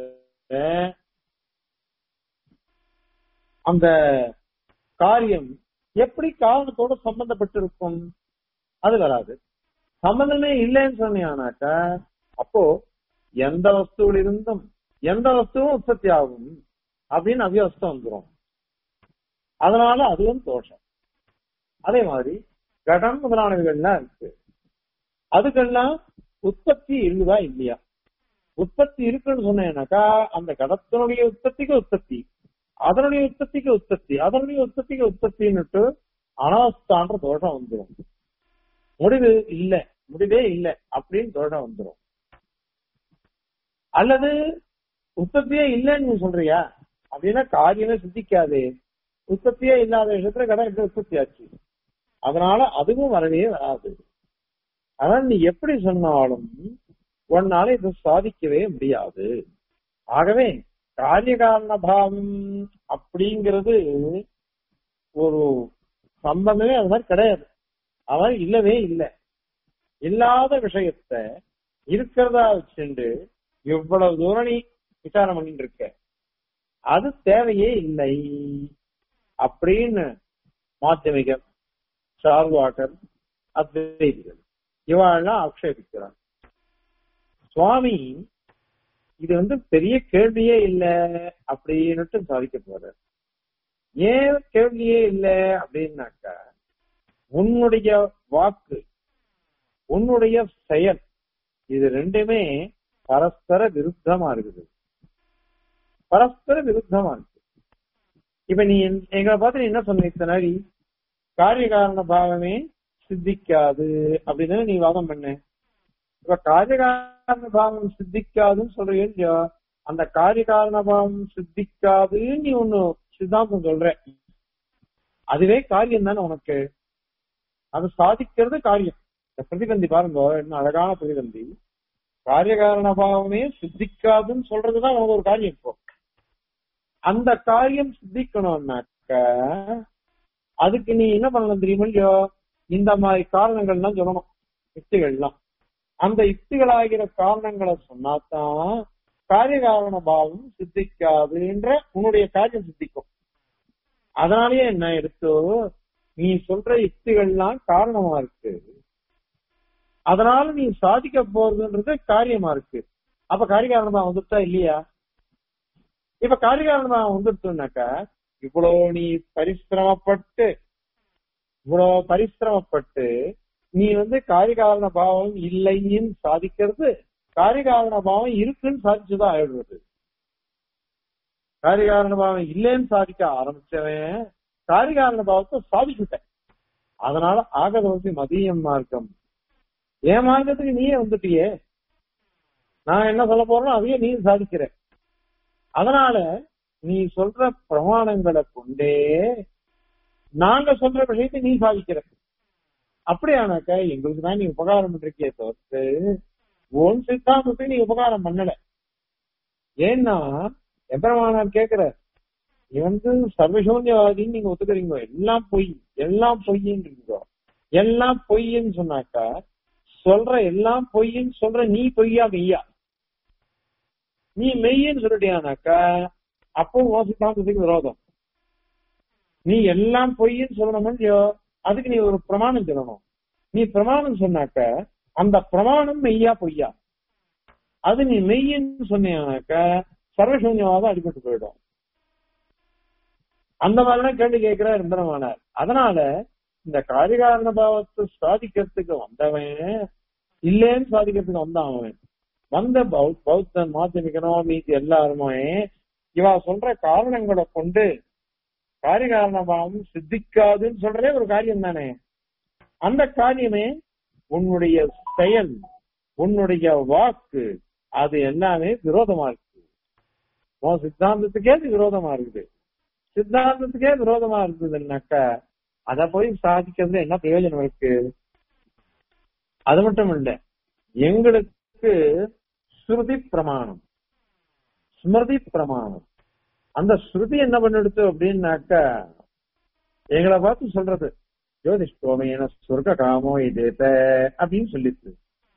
அந்த காரியம் எப்படி காரணத்தோட சம்பந்தப்பட்டிருக்கும் அது வராது சம்பந்தமே இல்லைன்னு சொன்னீங்கன்னாக்கா அப்போ எந்த வஸ்துவில் இருந்தும் எந்த வஸ்துவும் உற்பத்தி ஆகும் அப்படின்னு அவ்யவஸ்தம் வந்துடும் அதனால அதுவும் தோஷம் அதே மாதிரி கடம் முதலானவைகள்லாம் இருக்கு அதுக்கெல்லாம் உற்பத்தி இருக்குதா இல்லையா உற்பத்தி இருக்குன்னு சொன்னேன்னாக்கா அந்த கடத்தினுடைய உற்பத்திக்கு உற்பத்தி அதனுடைய உற்பத்திக்கு உற்பத்தி அதனுடைய உற்பத்திக்கு உற்பத்தின்னுட்டு அனாவஸ்தான்ற தோஷம் வந்துடும் முடிவு இல்ல முடிவே இல்ல அப்படின்னு தோஷம் வந்துடும் அல்லது உற்பத்தியே இல்லைன்னு நீ சொல்றியா அப்படின்னா காரியமே சித்திக்காது உற்பத்தியே இல்லாத விஷயத்துல கடன் எப்படி உற்பத்தி ஆச்சு அதனால அதுவும் வரவே வராது அதனால நீ எப்படி சொன்னாலும் உன்னால இதை சாதிக்கவே முடியாது ஆகவே காரிய காரண பாவம் அப்படிங்கிறது ஒரு சம்பந்தமே அது மாதிரி கிடையாது அவன் இல்லவே இல்லை இல்லாத விஷயத்த இருக்கிறதா வச்சுண்டு இவ்வளவு தூரம் நீ விசாரம் பண்ணிட்டு இருக்க அது தேவையே இல்லை அப்படின்னு மாத்தியமிகர் சார்வாட்டர் அத்வைதிகள் இவாளெல்லாம் ஆக்ஷேபிக்கிறார் சுவாமி இது வந்து பெரிய கேள்வியே இல்ல அப்படின்னுட்டு சாதிக்க போறார் ஏன் கேள்வியே இல்ல அப்படின்னாக்கா உன்னுடைய வாக்கு உன்னுடைய செயல் இது ரெண்டுமே பரஸ்பர விருத்தமா இருக்குது பரஸ்பர விருத்தமா இருக்கு இப்ப நீ எங்களை பார்த்து நீ என்ன சொன்ன இத்தனை நாளி காரிய காரண பாவமே சித்திக்காது அப்படின்னு நீ வாதம் பண்ண இப்ப காரியகாரண பாவம் சித்திக்காதுன்னு சொல்றீங்க இல்லையோ அந்த காரியகாரண பாவம் சித்திக்காதுன்னு நீ ஒண்ணு சித்தாந்தம் சொல்ற அதுவே காரியம் தானே உனக்கு அது சாதிக்கிறது காரியம் இந்த பிரதிபந்தி பாருங்க என்ன அழகான பிரதிபந்தி காரியகாரண பாவமே சித்திக்காதுன்னு சொல்றதுதான் உனக்கு ஒரு காரியம் இப்போ அந்த காரியம் சித்திக்கணும்னாக்க அதுக்கு நீ என்ன பண்ணணும் தெரியுமா இல்லையோ இந்த மாதிரி காரணங்கள்லாம் சொல்லணும் யுக்திகள்லாம் அந்த யுக்திகளாகிற காரணங்களை சொன்னாதான் காரியகாரண பாவம் சித்திக்காதுன்ற உன்னுடைய காரியம் சித்திக்கும் அதனாலயே என்ன எடுத்தோ நீ சொல்ற யுக்திகள்லாம் காரணமா இருக்கு அதனால நீ சாதிக்க போறதுன்றது காரியமா இருக்கு அப்ப காரியகாரணமா வந்துட்டா இல்லையா இப்ப காரியகாரணமா வந்துட்டுனாக்கா இவ்வளவு நீ பரிசிரமப்பட்டு இவ்வளவு பரிசிரமப்பட்டு நீ வந்து காரியகாரண பாவம் இல்லைன்னு சாதிக்கிறது காரியகாரண பாவம் இருக்குன்னு சாதிச்சுதான் ஆயிடுறது காரியகாரண பாவம் இல்லைன்னு சாதிக்க ஆரம்பிச்சவன் காரியகாரண பாவத்தை சாதிச்சுட்டேன் அதனால ஆகதவசி மதியம் மார்க்கம் என் மார்க்கத்துக்கு நீயே வந்துட்டியே நான் என்ன சொல்ல போறேனோ அதையே நீ சாதிக்கிற அதனால நீ சொல்ற பிரமாணங்களை கொண்டே நாங்க சொல்ற விஷயத்தை நீ சாதிக்கிற அப்படியானாக்க எங்களுக்கு தான் நீ உபகாரம் பண்றிருக்கிய தவிர்த்து உன் சித்தாந்தத்தை நீ உபகாரம் பண்ணல ஏன்னா எம்பெருமானார் கேக்குற நீ வந்து சர்வசூன்யவாதின்னு நீங்க ஒத்துக்கிறீங்க எல்லாம் பொய் எல்லாம் பொய்ன்னு எல்லாம் பொய்ன்னு சொன்னாக்கா சொல்ற எல்லாம் பொய்ன்னு சொல்ற நீ பொய்யா மெய்யா நீ மெய்யன்னு சொல்லிட்டியானாக்கா அப்போ உன் சித்தாந்தத்துக்கு விரோதம் நீ எல்லாம் பொய்ன்னு சொல்லணும் இல்லையோ அதுக்கு நீ ஒரு பிரமாணம் சொல்லணும் நீ பிரமாணம் சொன்னாக்க அந்த பிரமாணம் மெய்யா பொய்யா அது நீ மெய்யன்னு சொன்னீங்கன்னாக்க சர்வசூன்யவாதம் அடிபட்டு போயிடும் அந்த மாதிரிலாம் கேள்வி கேட்கிறார் இந்திரமானார் அதனால இந்த காரிகாரண பாவத்தை சாதிக்கிறதுக்கு வந்தவன் இல்லேன்னு சாதிக்கிறதுக்கு வந்தான் அவன் வந்த பௌ- பௌத்தன் மாத்திமிக்கனோ மீதி எல்லாருமே இவா சொல்ற காரணங்களை கொண்டு காரியகாரணமாகவும் சித்திக்காதுன்னு சொல்றதே ஒரு காரியம் தானே அந்த காரியமே உன்னுடைய செயல் உன்னுடைய வாக்கு அது எல்லாமே விரோதமா இருக்கு உன் சித்தாந்தத்துக்கே அது விரோதமா இருக்குது சித்தாந்தத்துக்கே விரோதமா இருக்குதுன்னாக்கா அத போய் சாதிக்கிறது என்ன பிரயோஜனம் இருக்கு அது மட்டும் இல்ல எங்களுக்கு ஸ்ருதி பிரமாணம் ஸ்மிருதி பிரமாணம் அந்த ஸ்ருதி என்ன பண்ணிடுச்சு அப்படின்னாக்கா எங்களை பார்த்து சொல்றது ஜோதிஷ்டோமையன சொர்க்க காமோ இதேத அப்படின்னு சொல்லிட்டு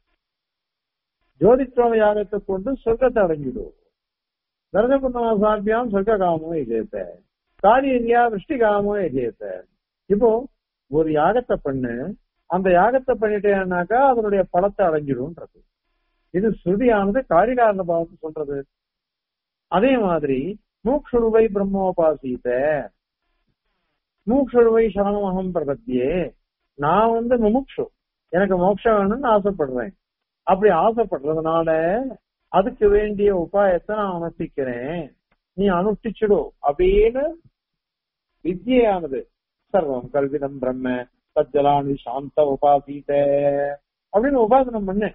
ஜோதிஷ்டோம யாகத்தை கொண்டு சொர்க்கத்தை அடைஞ்சிடும் தர்மகுந்தமாசாபியாம் சொர்க்க காமோ இதேத்த காரியன்யா விருஷ்டி காமோ இதேத்த இப்போ ஒரு யாகத்தை பண்ணு அந்த யாகத்தை பண்ணிட்டேன்னாக்கா அதனுடைய பலத்தை அடைஞ்சிடும்ன்றது இது ஸ்ருதியானது காரிகாரண பாவத்தை சொல்றது அதே மாதிரி மூக்ஷுருவை பிரம்மோபாசீத மூக்ஷுருவை சரணமகம் பிரபத்தியே நான் வந்து முமுக்ஷு எனக்கு மோட்சம் வேணும்னு ஆசைப்படுறேன் அப்படி ஆசைப்படுறதுனால அதுக்கு வேண்டிய உபாயத்தை நான் அனுஷ்டிக்கிறேன் நீ அனுஷ்டிச்சிடு அப்படின்னு வித்யானது சர்வம் கல்விதம் பிரம்ம சஜ்ஜலானி சாந்த உபாசீத அப்படின்னு உபாசனம் பண்ணு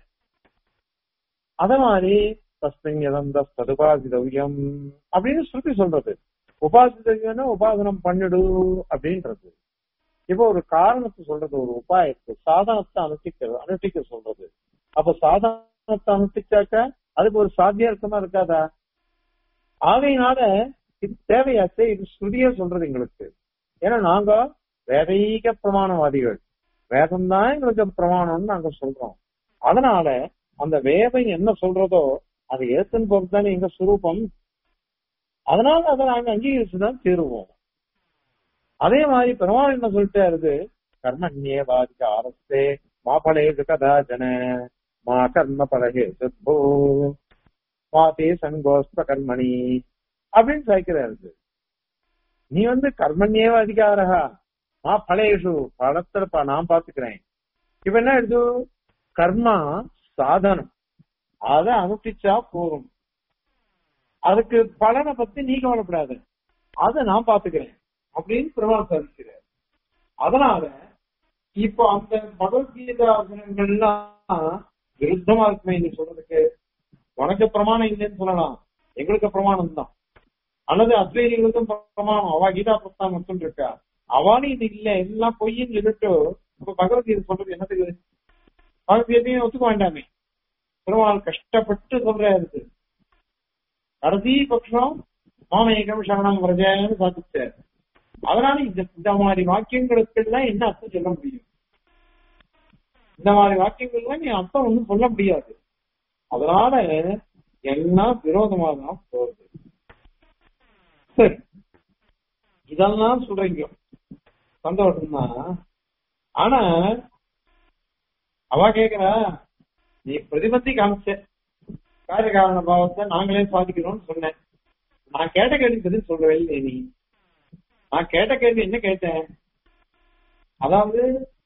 அத மாதிரி தஸ்மின் யதந்த ததுபாசிதவ்யம் அப்படின்னு ஸ்ருதி சொல்றது உபாசிதவ்யம்னா உபாசனம் பண்ணிடு அப்படின்றது இப்போ ஒரு காரணத்தை சொல்றது ஒரு உபாயத்தை சாதனத்தை அனுஷ்டிக்கிறது அனுஷ்டிக்க சொல்றது அப்ப சாதனத்தை அனுஷ்டிச்சாக்க அதுக்கு ஒரு சாத்தியார்த்தமா இருக்காதா ஆகையினால இது தேவையாச்சே இது ஸ்ருதியே சொல்றது எங்களுக்கு ஏன்னா நாங்க வேதைக பிரமாணவாதிகள் வேதம் தான் எங்களுக்கு பிரமாணம்னு நாங்க சொல்றோம் அதனால அந்த வேதம் என்ன சொல்றதோ அதை ஏத்துன்னு போறது தானே எங்க சுரூபம் அதனால அதை நாங்க அங்கீகரிச்சுதான் தீருவோம் அதே மாதிரி பெருமாள் என்ன சொல்லிட்டாரு கர்மண்யே வாதிக்க அரசே மாபலேது கதாஜன மா கர்ம பலகே சித்தோ மாதே சங்கோஸ்த கர்மணி அப்படின்னு சாய்க்கிறாரு நீ வந்து கர்மண்யேவ அதிகாரா மா பலேஷு பலத்துல பா- நான் பாத்துக்கிறேன் இப்ப என்ன எடுத்து கர்மா சாதனம் அதை அனுஷ்டிச்சா போதும் அதுக்கு பலனை பத்தி நீ கவலைப்படாது அதை நான் பாத்துக்கிறேன் அப்படின்னு பெருமாள் சாதிக்கிறார் அதனால இப்போ அந்த பகவத்கீதா வசனங்கள்லாம் விருத்தமா இருக்குமே நீ சொல்றதுக்கு உனக்கு பிரமாணம் இல்லைன்னு சொல்லலாம் எங்களுக்கு பிரமாணம் தான் அல்லது அத்வைதிகளுக்கும் பிரமாணம் அவ கீதா பிரஸ்தானம் மட்டும் இருக்கா அவானி இது இல்ல எல்லாம் பொய்ன்னு சொல்லிட்டு இப்ப பகவத்கீதை சொல்றது என்னத்துக்கு பகவத்கீதையும் ஒத்துக்க வேண்டாமே பெருமாள் கஷ்டப்பட்டு சொல்றாரு கடைசி பட்சம் மாமேகம் சரணம் வரஜாயன்னு சாதிச்சார் அதனால இந்த இந்த மாதிரி வாக்கியங்களுக்கு எல்லாம் என்ன அர்த்தம் சொல்ல முடியும் இந்த மாதிரி வாக்கியங்கள்லாம் நீ அர்த்தம் ஒண்ணும் சொல்ல முடியாது அதனால எல்லாம் விரோதமாக தான் போகுது சரி இதெல்லாம் சொல்றீங்க சந்தோஷம் தான் ஆனா அவ கேக்குறா நீ பிரதிபத்தி காமிச்ச காரியகாரண பாவத்தை நாங்களே சாதிக்கிறோம்னு சொன்னேன் நான் கேட்ட கேள்வி பதில் சொல்லவே இல்லை நீ நான் கேட்ட கேள்வி என்ன கேட்டேன் அதாவது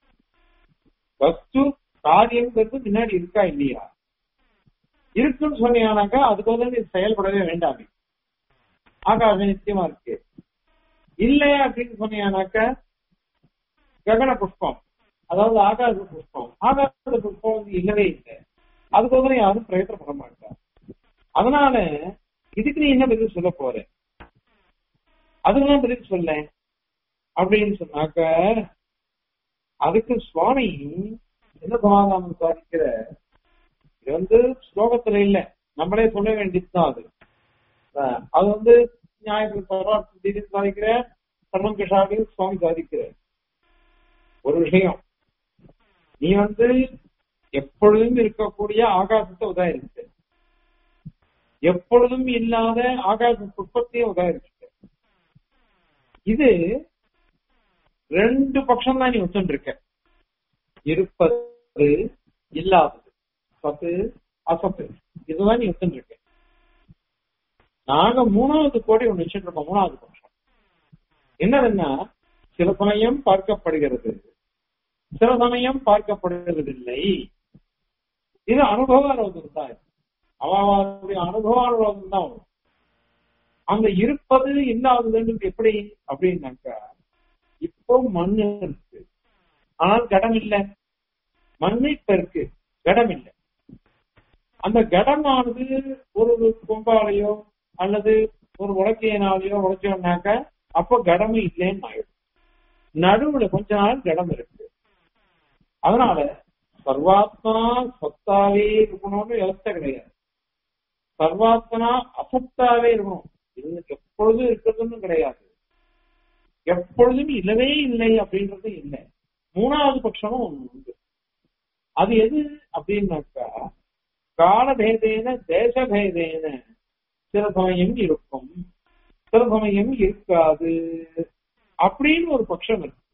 வஸ்து காரியங்கிறது முன்னாடி இருக்கா இல்லையா இருக்குன்னு சொன்னீங்கன்னாக்கா அதுக்கு நீ செயல்படவே வேண்டாமே ஆகாசம் நிச்சயமா இருக்கு இல்ல அப்படின்னு சொன்னீங்கன்னாக்கா ககன புஷ்பம் அதாவது ஆகாச புஷ்பம் ஆகாச புஷ்பம் வந்து இல்லவே இல்லை அதுக்கு யாரும் பிரயத்தனம் பண்ண மாட்டாங்க அதனால இதுக்கு நீ என்ன பதில் சொல்ல போற அதுக்கெல்லாம் பதில் சொல்ல அப்படின்னு சொன்னாக்க அதுக்கு சுவாமி என்ன சமாதானம் சாதிக்கிற இது வந்து ஸ்லோகத்துல இல்ல நம்மளே சொல்ல வேண்டியதுதான் அது அஹ் அது வந்து நியாயத்தில் பரவாயில்ல சாதிக்கிற சர்மம் கிருஷ்ணாவையும் சுவாமி சாதிக்கிற ஒரு விஷயம் நீ வந்து எப்பொழுதும் இருக்கக்கூடிய ஆகாசத்தை உதாரிச்சு எப்பொழுதும் இல்லாத ஆகாச புஷ்பத்தையும் உதாரிச்சு இது ரெண்டு பட்சம் தான் நீ வச்சுட்டு இருக்க இருப்பது இல்லாதது சத்து அசத்து இதுதான் நீ வச்சுட்டு இருக்க நாங்க மூணாவது கோடி ஒண்ணு வச்சுட்டு இருக்கோம் மூணாவது பட்சம் என்னதுன்னா சில சமயம் பார்க்கப்படுகிறது சில சமயம் பார்க்கப்படுவதில்லை இது அனுபவ தான் அவனுடைய அனுபவானுபவம் தான் வரும் அங்க இருப்பது இல்லாததுன்றது எப்படி அப்படின்னாக்கா இப்போ மண்ணு இருக்கு ஆனால் கடம் இல்லை மண்ணு இப்ப இருக்கு கடம் இல்லை அந்த கடமானது ஒரு கொம்பாலையோ அல்லது ஒரு உலக்கையினாலேயோ உழைச்சோம்னாக்க அப்போ கடமை இல்லைன்னு ஆயிடும் நடுவுல கொஞ்ச நாள் கடம் இருக்கு அதனால சர்வாத்மா சத்தாவே இருக்கணும்னு விவஸ்தை கிடையாது சர்வாத்மனா அசத்தாவே இருக்கணும் இது எப்பொழுதும் இருக்கிறதுன்னு கிடையாது எப்பொழுதும் இல்லவே இல்லை அப்படின்றது இல்லை மூணாவது பட்சமும் ஒண்ணு உண்டு அது எது அப்படின்னாக்கா காலபேதேன தேசபேதேன சில சமயம் இருக்கும் சில சமயம் இருக்காது அப்படின்னு ஒரு பட்சம் இருக்கு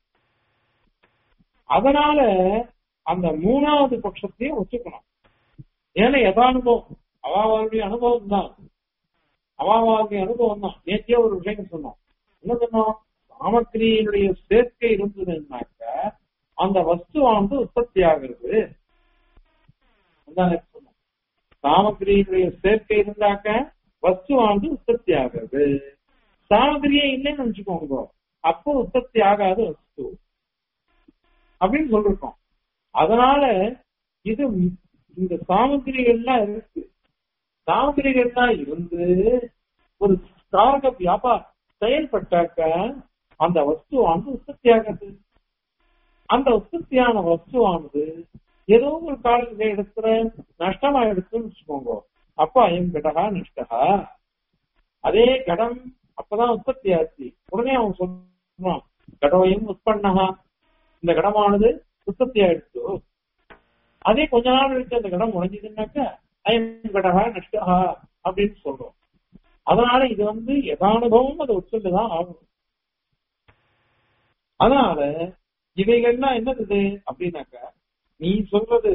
அதனால அந்த மூணாவது பட்சத்தையும் ஒத்துக்கணும் ஏன்னா யதானுபவம் அவாவாளுடைய அனுபவம் தான் அவாவாளுடைய அனுபவம் தான் நேற்றே ஒரு விஷயம் சொன்னோம் என்ன சொன்னோம் சாமக்கிரியினுடைய சேர்க்கை இருந்ததுன்னாக்க அந்த வஸ்துவானது உற்பத்தி ஆகிறது சொன்னோம் சாமக்கிரியினுடைய சேர்க்கை இருந்தாக்க வஸ்துவானது உற்பத்தி ஆகிறது சாமக்கிரியே இல்லைன்னு நினைச்சுக்கோங்க அப்போ உற்பத்தி ஆகாத வஸ்து அப்படின்னு சொல்லிருக்கோம் அதனால இது இந்த சாமகிரிகள்லாம் இருக்கு சாமகிரிகள்லாம் இருந்து ஒரு காரக வியாபாரம் செயல்பட்டாக்க அந்த வஸ்துவானது உற்பத்தி ஆகிறது அந்த உற்பத்தியான வஸ்துவானது ஏதோ ஒரு கால இடத்துல நஷ்டமா எடுத்துன்னு வச்சுக்கோங்க அப்ப அயம் கடகா நஷ்டகா அதே கடம் அப்பதான் உற்பத்தி ஆச்சு உடனே அவன் சொல்றான் கடவையும் உற்பத்தனகா இந்த கடமானது உற்பத்தி ஆயிடுச்சு அதே கொஞ்ச நாள் இருக்கு அந்த கடம் உடைஞ்சதுன்னாக்க அயம் கடகா நஷ்டகா அப்படின்னு சொல்றோம் அதனால இது வந்து எதானுபவம் அதை ஒத்துண்டுதான் ஆகணும் அதனால இவைகள்லாம் என்னது அப்படின்னாக்கா நீ சொல்றது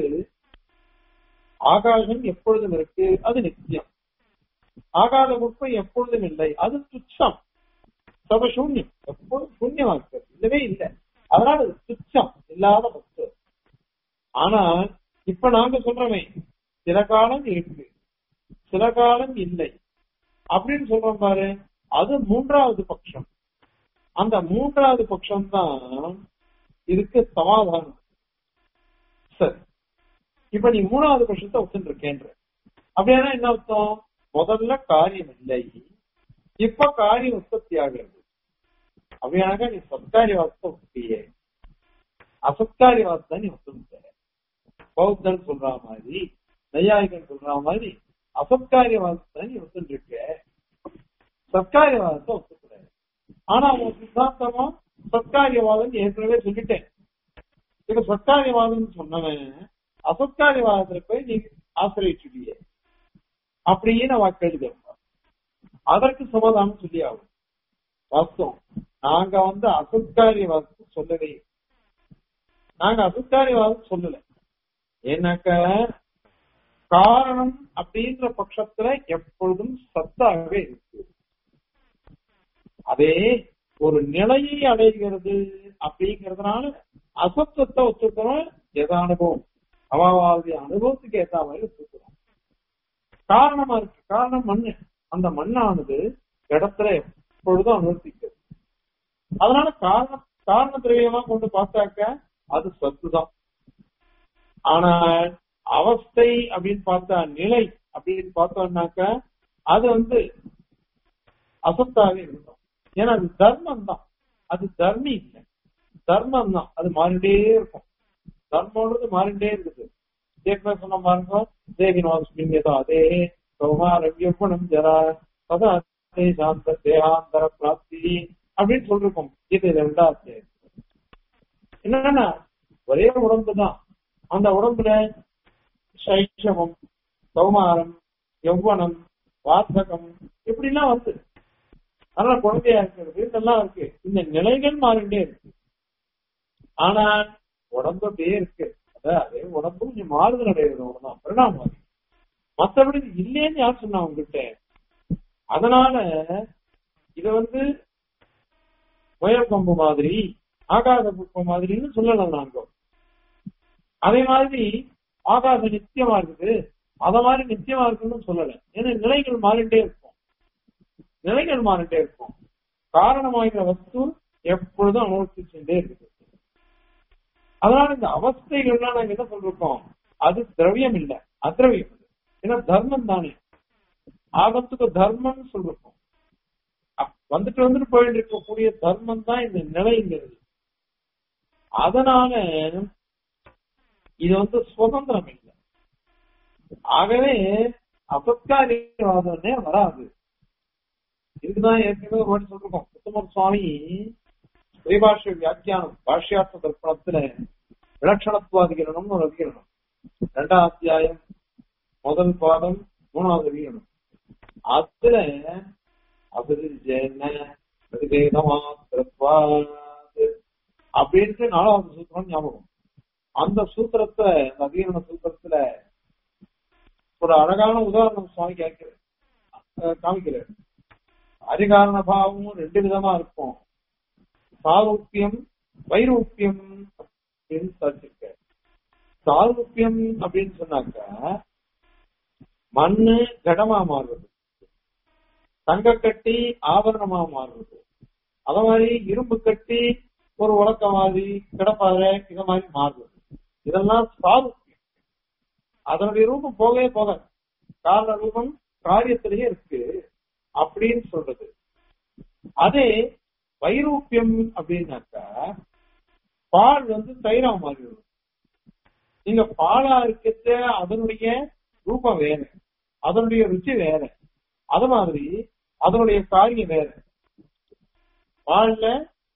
ஆகாசம் எப்பொழுதும் இருக்கு அது நித்தியம் ஆகாத குப்பை எப்பொழுதும் இல்லை அது துச்சம் சபசூன்யம் எப்பொழுதும் சூன்யமா இருக்கு இல்லவே இல்லை அதனால அது துச்சம் இல்லாத வஸ்து ஆனால் இப்ப நாங்க சொல்றோமே சில காலம் இருக்கு சில காலம் இல்லை அப்படின்னு சொல்றோம் பாரு அது மூன்றாவது பட்சம் அந்த மூன்றாவது பட்சம் தான் இதுக்கு சமாதானம் சரி இப்ப நீ மூணாவது பட்சத்தை ஒத்துட்டு இருக்கேன்ற அப்படின்னா என்ன அர்த்தம் முதல்ல காரியம் இல்லை இப்ப காரியம் உற்பத்தி ஆகிறது அப்படியானாக்க நீ சத்காரியவாதத்தை ஒத்துக்கியே அசத்காரியவாதத்தை நீ ஒத்துக்கிட்ட பௌத்தன் சொல்ற மாதிரி நையாயிகன் சொல்ற மாதிரி அசத்காரியவாதத்தை நீ ஒத்துட்டு இருக்க சத்காரியவாதத்தை ஒத்துக்கூடாது ஆனா உன் சித்தாந்தமா சத்காரியவாதம் ஏற்கனவே சொல்லிட்டேன் இப்ப சத்காரியவாதம் சொன்னவன் அசத்காரியவாதத்துல போய் நீ ஆசிரியச்சுடிய அப்படின்னு அவ கேள்வி அதற்கு சமாதானம் சொல்லி ஆகும் வாஸ்தவம் நாங்க வந்து அசத்காரியவாதத்தை சொல்லவே நாங்க அசத்காரியவாதம் சொல்லல ஏன்னாக்க காரணம் அப்படின்ற பட்சத்துல எப்பொழுதும் சத்தாகவே இருக்கு அதே ஒரு நிலையை அடைகிறது அப்படிங்கறதுனால அசத்தத்தை ஒத்துக்கிறோம் எத அனுபவம் அவாவாவுடைய அனுபவத்துக்கு ஏற்ற மாதிரி ஒத்துக்கிறோம் காரணமா இருக்கு காரணம் மண்ணு அந்த மண்ணானது இடத்துல எப்பொழுதும் அனுவர்த்திக்கிறது அதனால காரண காரண திரவியமா கொண்டு பார்த்தாக்க அது சத்து தான் ஆனால் அவஸ்தை அப்படின்னு பார்த்தா நிலை அப்படின்னு பார்த்தோம்னாக்க அது வந்து அசத்தாக இருக்கும் ஏன்னா அது தர்மம் தான் அது தர்மி இல்லை தர்மம் தான் அது மாறிட்டே இருக்கும் தர்மம்ன்றது மாறிட்டே இருக்குது ஏற்கனவே சொன்ன பாருங்க தேகினோஸ்மின்யதா அதே சௌமாரம் எவ்வளம் ஜரா சதா சாந்த தேகாந்தர பிராப்தி அப்படின்னு சொல்லிருக்கோம் இது ரெண்டாவது என்னன்னா ஒரே உடம்பு தான் அந்த உடம்புல சைஷவம் சௌமாரம் யௌவனம் வாசகம் இப்படிலாம் வருது அதனால குழந்தையா இருக்கிறது இதெல்லாம் இருக்கு இந்த நிலைகள் மாறிண்டே இருக்கு ஆனா உடம்பு அப்படியே இருக்கு அதே உடம்பு கொஞ்சம் மாறுதல் அடைகிறது அவ்வளவுதான் பரிணாமம் மற்றபடி இல்லைன்னு யார் சொன்னா உங்ககிட்ட அதனால இத வந்து முயல் கொம்பு மாதிரி ஆகாத புஷ்பம் மாதிரின்னு சொல்லலாம் நாங்க அதே மாதிரி ஆகாசம் நித்தியமா இருக்குது அத மாதிரி நிச்சயமா இருக்குன்னு சொல்லல ஏன்னா நிலைகள் மாறிட்டே இருக்கும் நிலைகள் மாறிட்டே இருக்கும் காரணமாகிற வஸ்து எப்பொழுதும் அனுபவிச்சுட்டே இருக்குது அதனால இந்த அவஸ்தைகள்லாம் நாங்க என்ன சொல்றோம் அது திரவியம் இல்ல அத்ரவியம் அது. ஏன்னா தர்மம் தானே ஆபத்துக்கு தர்மம்னு சொல்றோம் அப்- வந்துட்டு வந்துட்டு போயிட்டு இருக்கக்கூடிய தர்மம் தான் இந்த நிலைங்கிறது அதனால இது வந்து சுதந்திரம் இல்லை ஆகவே அபத்காரியவாதமே வராது இதுதான் ஏற்கனவே ஒரு வாட்டி சொல்லிருக்கோம் உத்தமர் சுவாமி ஸ்ரீபாஷ்ய வியாக்கியானம் பாஷ்யார்த்த தர்ப்பணத்துல விலட்சணத்துவாதிகரணம்னு ஒரு அதிகரணம் ரெண்டாம் அத்தியாயம் முதல் பாதம் மூணாவது அதிகரணம் அதுல அபிரிஜன பிரதிபேதமாத்திரத்வாத் அப்படின்ட்டு நாலாவது சூத்திரம் ஞாபகம் அந்த சூத்திரத்தை அந்த அதிகரண சூத்திரத்துல ஒரு அழகான உதாரணம் சுவாமி கேட்கிறார் அஹ் காமிக்கிறார் அதிகாரண பாவமும் ரெண்டு விதமா இருக்கும் சாரூப்பியம் வைரூப்பியம் அப்படின்னு சொல்லிருக்க சாரூப்பியம் அப்படின்னு சொன்னாக்கா மண்ணு கடமா மாறுறது தங்க கட்டி ஆபரணமா மாறுறது அத மாதிரி இரும்பு கட்டி ஒரு உலக்க மாதிரி கிடப்பாறை இத மாதிரி மாறுறது இதெல்லாம் சாரூப்பியம் அதனுடைய ரூபம் போகவே போகாது காரண ரூபம் காரியத்திலேயே இருக்கு அப்படின்னு சொல்றது அதே வைரூப்பியம் அப்படின்னாக்கா பால் வந்து தயிரா மாறிடும் நீங்க பாலா இருக்கிறது அதனுடைய ரூபம் வேற அதனுடைய ருச்சி வேற அது மாதிரி அதனுடைய காரியம் வேற பால்ல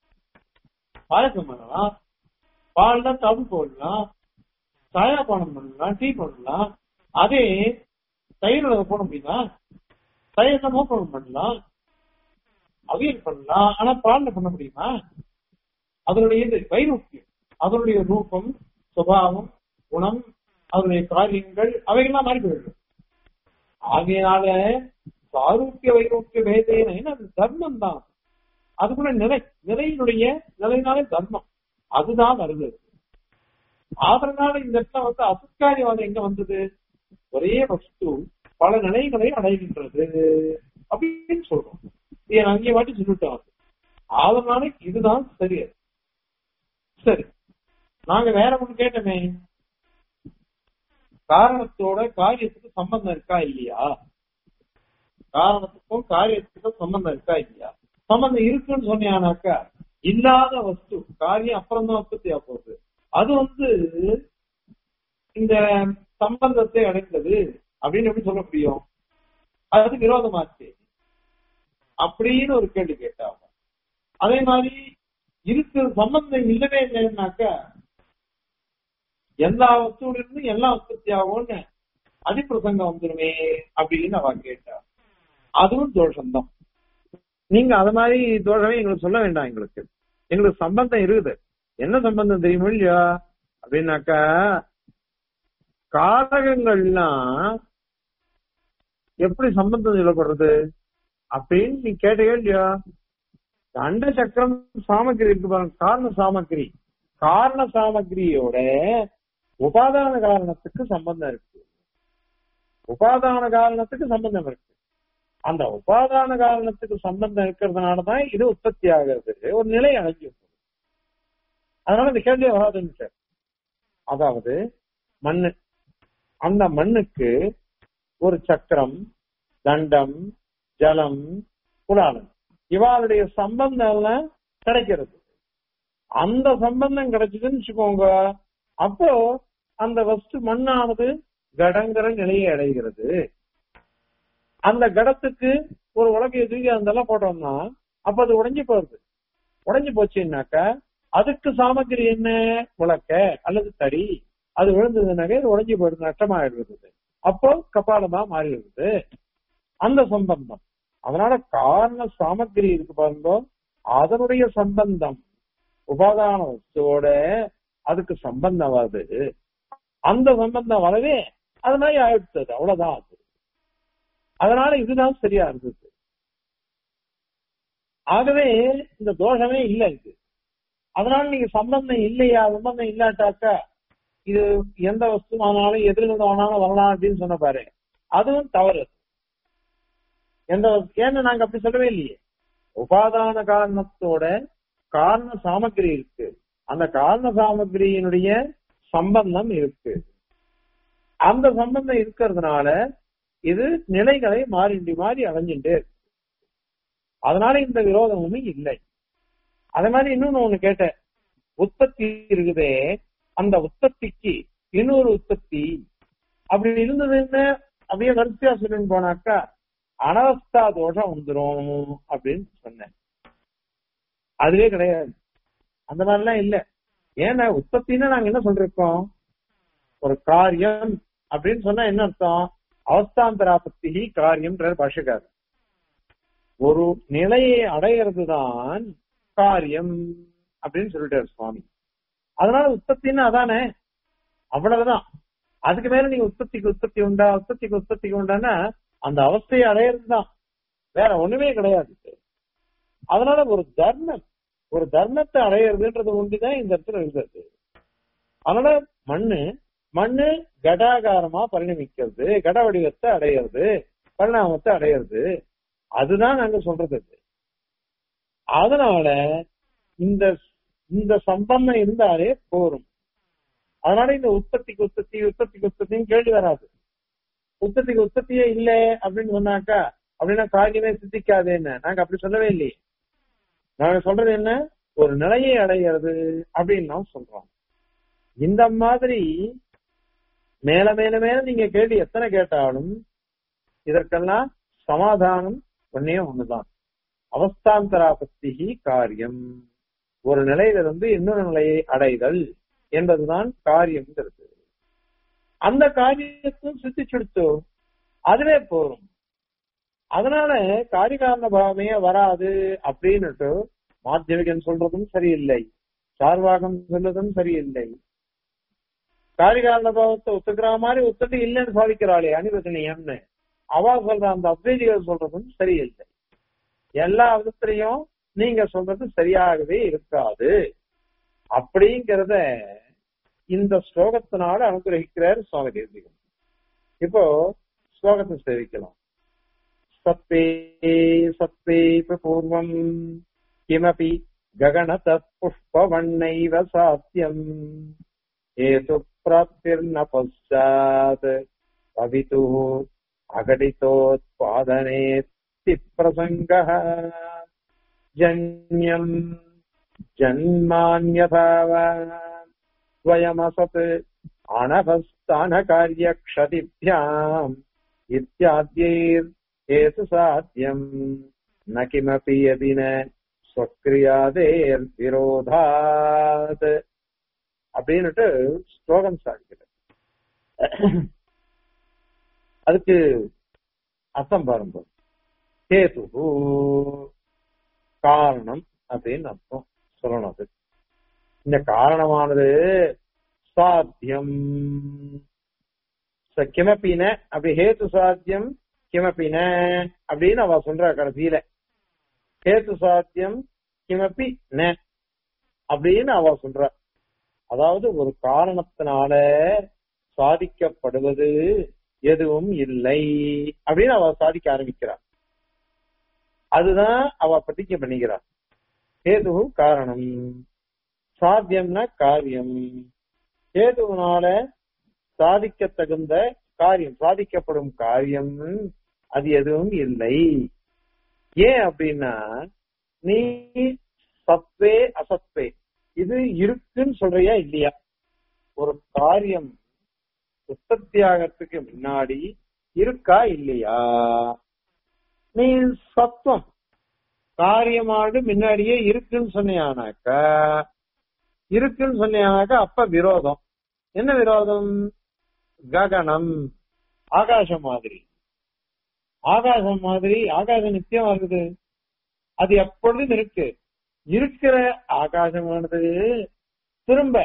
பாயசம் பண்ணலாம் பால்ல தவு போடலாம் சாயாபானம் பண்ணலாம் டீ பண்ணலாம் அதே தயிரில் அதை போட முடியுமா தயிர்ல மோப்பம் பண்ணலாம் அவியல் பண்ணலாம் ஆனா பால்ல பண்ண முடியுமா அதனுடைய இது வைரூப்பியம் அதனுடைய ரூபம் சுபாவம் குணம் அதனுடைய காரியங்கள் அவைகள்லாம் மாறி போயிடும் ஆகையினால சாரூப்பிய வைரூப்பிய பேதேன அது தர்மம் தான் அது கூட நிலை நிலையினுடைய நிலைனாலே தர்மம் அதுதான் வருது அதனால இந்த இடத்துல வந்து அசத்காரியவாதம் எங்க வந்தது ஒரே வஸ்து பல நிலைகளை அடைகின்றது அப்படின்னு சொல்றோம் இதை நான் அங்கே வாட்டி சொல்லிட்டோம் அதனால இதுதான் சரி சரி நாங்க வேற ஒண்ணு கேட்டோமே காரணத்தோட காரியத்துக்கு சம்பந்தம் இருக்கா இல்லையா காரணத்துக்கும் காரியத்துக்கும் சம்பந்தம் இருக்கா இல்லையா சம்பந்தம் இருக்குன்னு சொன்னியானாக்கா இல்லாத வஸ்து காரியம் அப்புறம் தான் உற்பத்தி போகுது அது வந்து இந்த சம்பந்தத்தை அடைந்தது அப்படின்னு எப்படி சொல்ல முடியும் அது விரோதமாச்சு அப்படின்னு ஒரு கேள்வி கேட்டாங்க அதே மாதிரி இருக்கு சம்பந்தம் இல்லவே இல்லைன்னாக்கா எல்லா வஸ்துவில இருந்து எல்லா உற்பத்தி ஆகும்னு அடிப்பிரசங்கம் வந்துருமே அப்படின்னு அவ கேட்டா அதுவும் தோஷம்தான் நீங்க அது மாதிரி தோஷமே எங்களுக்கு சொல்ல வேண்டாம் எங்களுக்கு எங்களுக்கு சம்பந்தம் இருக்குது என்ன சம்பந்தம் தெரியுமா இல்லையா அப்படின்னாக்கா காரகங்கள்லாம் எப்படி சம்பந்தம் சொல்லப்படுறது அப்படின்னு நீ கேட்டே இல்லையா அண்ட சக்கரம் சாமக்கிரி இருக்கு பாருங்க காரண சாமக்கிரி காரண சாமக்கிரியோட உபாதான காரணத்துக்கு சம்பந்தம் இருக்கு உபாதான காரணத்துக்கு சம்பந்தம் இருக்கு அந்த உபாதான காரணத்துக்கு சம்பந்தம் இருக்கிறதுனாலதான் இது உற்பத்தி ஆகிறது ஒரு நிலை அடைஞ்சு அதனால இந்த கேள்வி வராதுன்னு அதாவது மண்ணு அந்த மண்ணுக்கு ஒரு சக்கரம் தண்டம் ஜலம் குலாலம் இவாளுடைய சம்பந்தம் எல்லாம் கிடைக்கிறது அந்த சம்பந்தம் கிடைச்சதுன்னு வச்சுக்கோங்க அப்போ அந்த வஸ்து மண்ணானது கடங்கிற நிலையை அடைகிறது அந்த கடத்துக்கு ஒரு உலகைய தூக்கி அதெல்லாம் போட்டோம்னா அப்ப அது உடைஞ்சு போகுது உடைஞ்சு போச்சுன்னாக்கா அதுக்கு சாமகிரி என்ன உலக்க அல்லது தடி அது விழுந்ததுனாக்க இது உடைஞ்சு போயிடுது நஷ்டமாயிடுறது அப்போ கபாலமா மாறிடுது அந்த சம்பந்தம் அதனால காரண சாமகிரி இருக்கு பாருங்க அதனுடைய சம்பந்தம் உபாதான வஸ்துவோட அதுக்கு சம்பந்தம் வருது அந்த சம்பந்தம் வரவே அது மாதிரி ஆயிடுச்சது அவ்வளவுதான் அது அதனால இதுதான் சரியா இருந்தது ஆகவே இந்த தோஷமே இல்லை இது அதனால நீங்க சம்பந்தம் இல்லையா சம்பந்தம் இல்லாட்டாக்கா இது எந்த வஸ்து ஆனாலும் எதிர்கிட்ட ஆனாலும் வரலாம் அப்படின்னு சொன்ன பாரு அதுவும் தவறு எந்த வஸ்து- ஏன்னு நாங்க அப்படி சொல்லவே இல்லையே உபாதான காரணத்தோட காரண சாமக்கிரி இருக்கு அந்த காரண சாமக்கிரியினுடைய சம்பந்தம் இருக்கு அந்த சம்பந்தம் இருக்கிறதுனால இது நிலைகளை மாறி மாறி அடைஞ்சுட்டே இருக்கு அதனால இந்த விரோதமும் இல்லை அதே மாதிரி இன்னொன்னு ஒண்ணு கேட்டேன் உற்பத்தி இருக்குதே அந்த உற்பத்திக்கு இன்னொரு உற்பத்தி அப்படி இருந்ததுன்னு அப்படியே வரிசையா சொல்லின்னு போனாக்கா அனவஸ்தா தோஷம் வந்துரும் அப்படின்னு சொன்னேன் அதுவே கிடையாது அந்த மாதிரிலாம் இல்ல ஏன்னா உற்பத்தின்னா நாங்க என்ன சொல்றோம் ஒரு காரியம் அப்படின்னு சொன்னா என்ன அர்த்தம் அவஸ்தாந்தராபத்தி காரியம்ன்ற பாஷக்கார் ஒரு நிலையை அடையிறது தான் காரியம் அப்படின்னு சொல்லிட்டாரு சுவாமி அதனால உற்பத்தின்னு அதானே அவ்வளவுதான் அதுக்கு மேல நீங்க உற்பத்திக்கு உற்பத்தி உண்டா உற்பத்திக்கு உற்பத்திக்கு உண்டானா அந்த அவஸ்தையை அடையிறது தான் வேற ஒண்ணுமே கிடையாது அதனால ஒரு தர்மம் ஒரு தர்மத்தை அடையிறதுன்றது ஒன்றுதான் இந்த இடத்துல இருக்கிறது அதனால மண்ணு மண்ணு கடாகாரமா பரிணமிக்கிறது கட வடிவத்தை அடையிறது பரிணாமத்தை அடையிறது அதுதான் நாங்க சொல்றது அதனால இந்த இந்த சம்பந்தம் இருந்தாலே போரும் அதனால இந்த உற்பத்திக்கு உற்பத்தி உற்பத்திக்கு உற்பத்தின்னு கேள்வி வராது உற்பத்திக்கு உற்பத்தியே இல்ல அப்படின்னு சொன்னாக்கா அப்படின்னா காரியமே சித்திக்காதேன்னு நாங்க அப்படி சொல்லவே இல்லையே நாங்க சொல்றது என்ன ஒரு நிலையை அடைகிறது அப்படின்னு நாம் சொல்றோம் இந்த மாதிரி மேல மேல மேல நீங்க கேள்வி எத்தனை கேட்டாலும் இதற்கெல்லாம் சமாதானம் ஒன்னே ஒண்ணுதான் அவஸ்தாந்தராபத்தி காரியம் ஒரு நிலையிலிருந்து இன்னொரு நிலையை அடைதல் என்பதுதான் காரியம்ங்கிறது அந்த காரியத்தும் சித்திச்சுடுத்தோ அதுவே போரும் அதனால காரிகாரண பாவமே வராது அப்படின்னுட்டு மாத்தியமிகன் சொல்றதும் சரியில்லை சார்வாகம் சொல்றதும் சரியில்லை காரிகாரண பாவத்தை ஒத்துக்கிற மாதிரி ஒத்துட்டு இல்லைன்னு சாதிக்கிறாளே அனிவசனியம்னு அவா சொல்ற அந்த அத்வைதிகள் சொல்றதும் சரியில்லை எல்லா விதத்திலையும் நீங்க சொல்றது சரியாகவே இருக்காது அப்படிங்கிறத இந்த ஸ்லோகத்தினால அனுகிரகிக்கிறார் சுவாமி தேசிகன் இப்போ ஸ்லோகத்தை சேவிக்கலாம் சத்வே சத்வே பூர்வம் கிமபி ககனத புஷ்பவண்ணைவ சாத்தியம் ஏது பிராப்திர்ன பశ్చాத் பவிது அகடிதோத்பாதனேத்தி பிரசங்கः ஜன்யம் ஜன்மான்யதாவ स्वयमसत् अनभस्थानकार्यक्षतिभ्याम् इत्याद्यैर्हेतु साध्यम् न किमपि यदि न स्वक्रियादेर्विरोधात् அப்படின்னுட்டு ஸ்லோகம் சாதிக்கிறது அதுக்கு அர்த்தம் பாருங்க கேது காரணம் அப்படின்னு அர்த்தம் சொல்லணும் அது இந்த காரணமானது சாத்தியம் ச- கிமப்பின அப்படி ஹேத்து சாத்தியம் கிமப்பின அப்படின்னு அவ சொல்றா கடைசியில ஹேத்து சாத்தியம் கிமப்பி ந அப்படின்னு அவ சொல்றா அதாவது ஒரு காரணத்தினால சாதிக்கப்படுவது எதுவும் இல்லை அப்படின்னு அவ சாதிக்க ஆரம்பிக்கிறார் அதுதான் அவ பிரதிஜை பண்ணிக்கிறார் ஹேது காரணம் சாத்தியம்னா காரியம் ஹேதுவினால சாதிக்க தகுந்த காரியம் சாதிக்கப்படும் காரியம் அது எதுவும் இல்லை ஏன் அப்படின்னா நீ சத்வே அசத்வே இது இருக்குன்னு சொல்றியா இல்லையா ஒரு காரியம் உற்பத்தி ஆகிறதுக்கு முன்னாடி இருக்கா இல்லையா நீ சத்துவம் காரியமானது முன்னாடியே இருக்குன்னு சொன்னியானாக்கா இருக்குன்னு சொன்னியானாக்கா அப்ப விரோதம் என்ன விரோதம் ககனம் ஆகாசம் மாதிரி ஆகாசம் மாதிரி ஆகாசம் நித்தியமா இருக்குது அது எப்பொழுதும் இருக்கு இருக்கிற ஆகாசமானது திரும்ப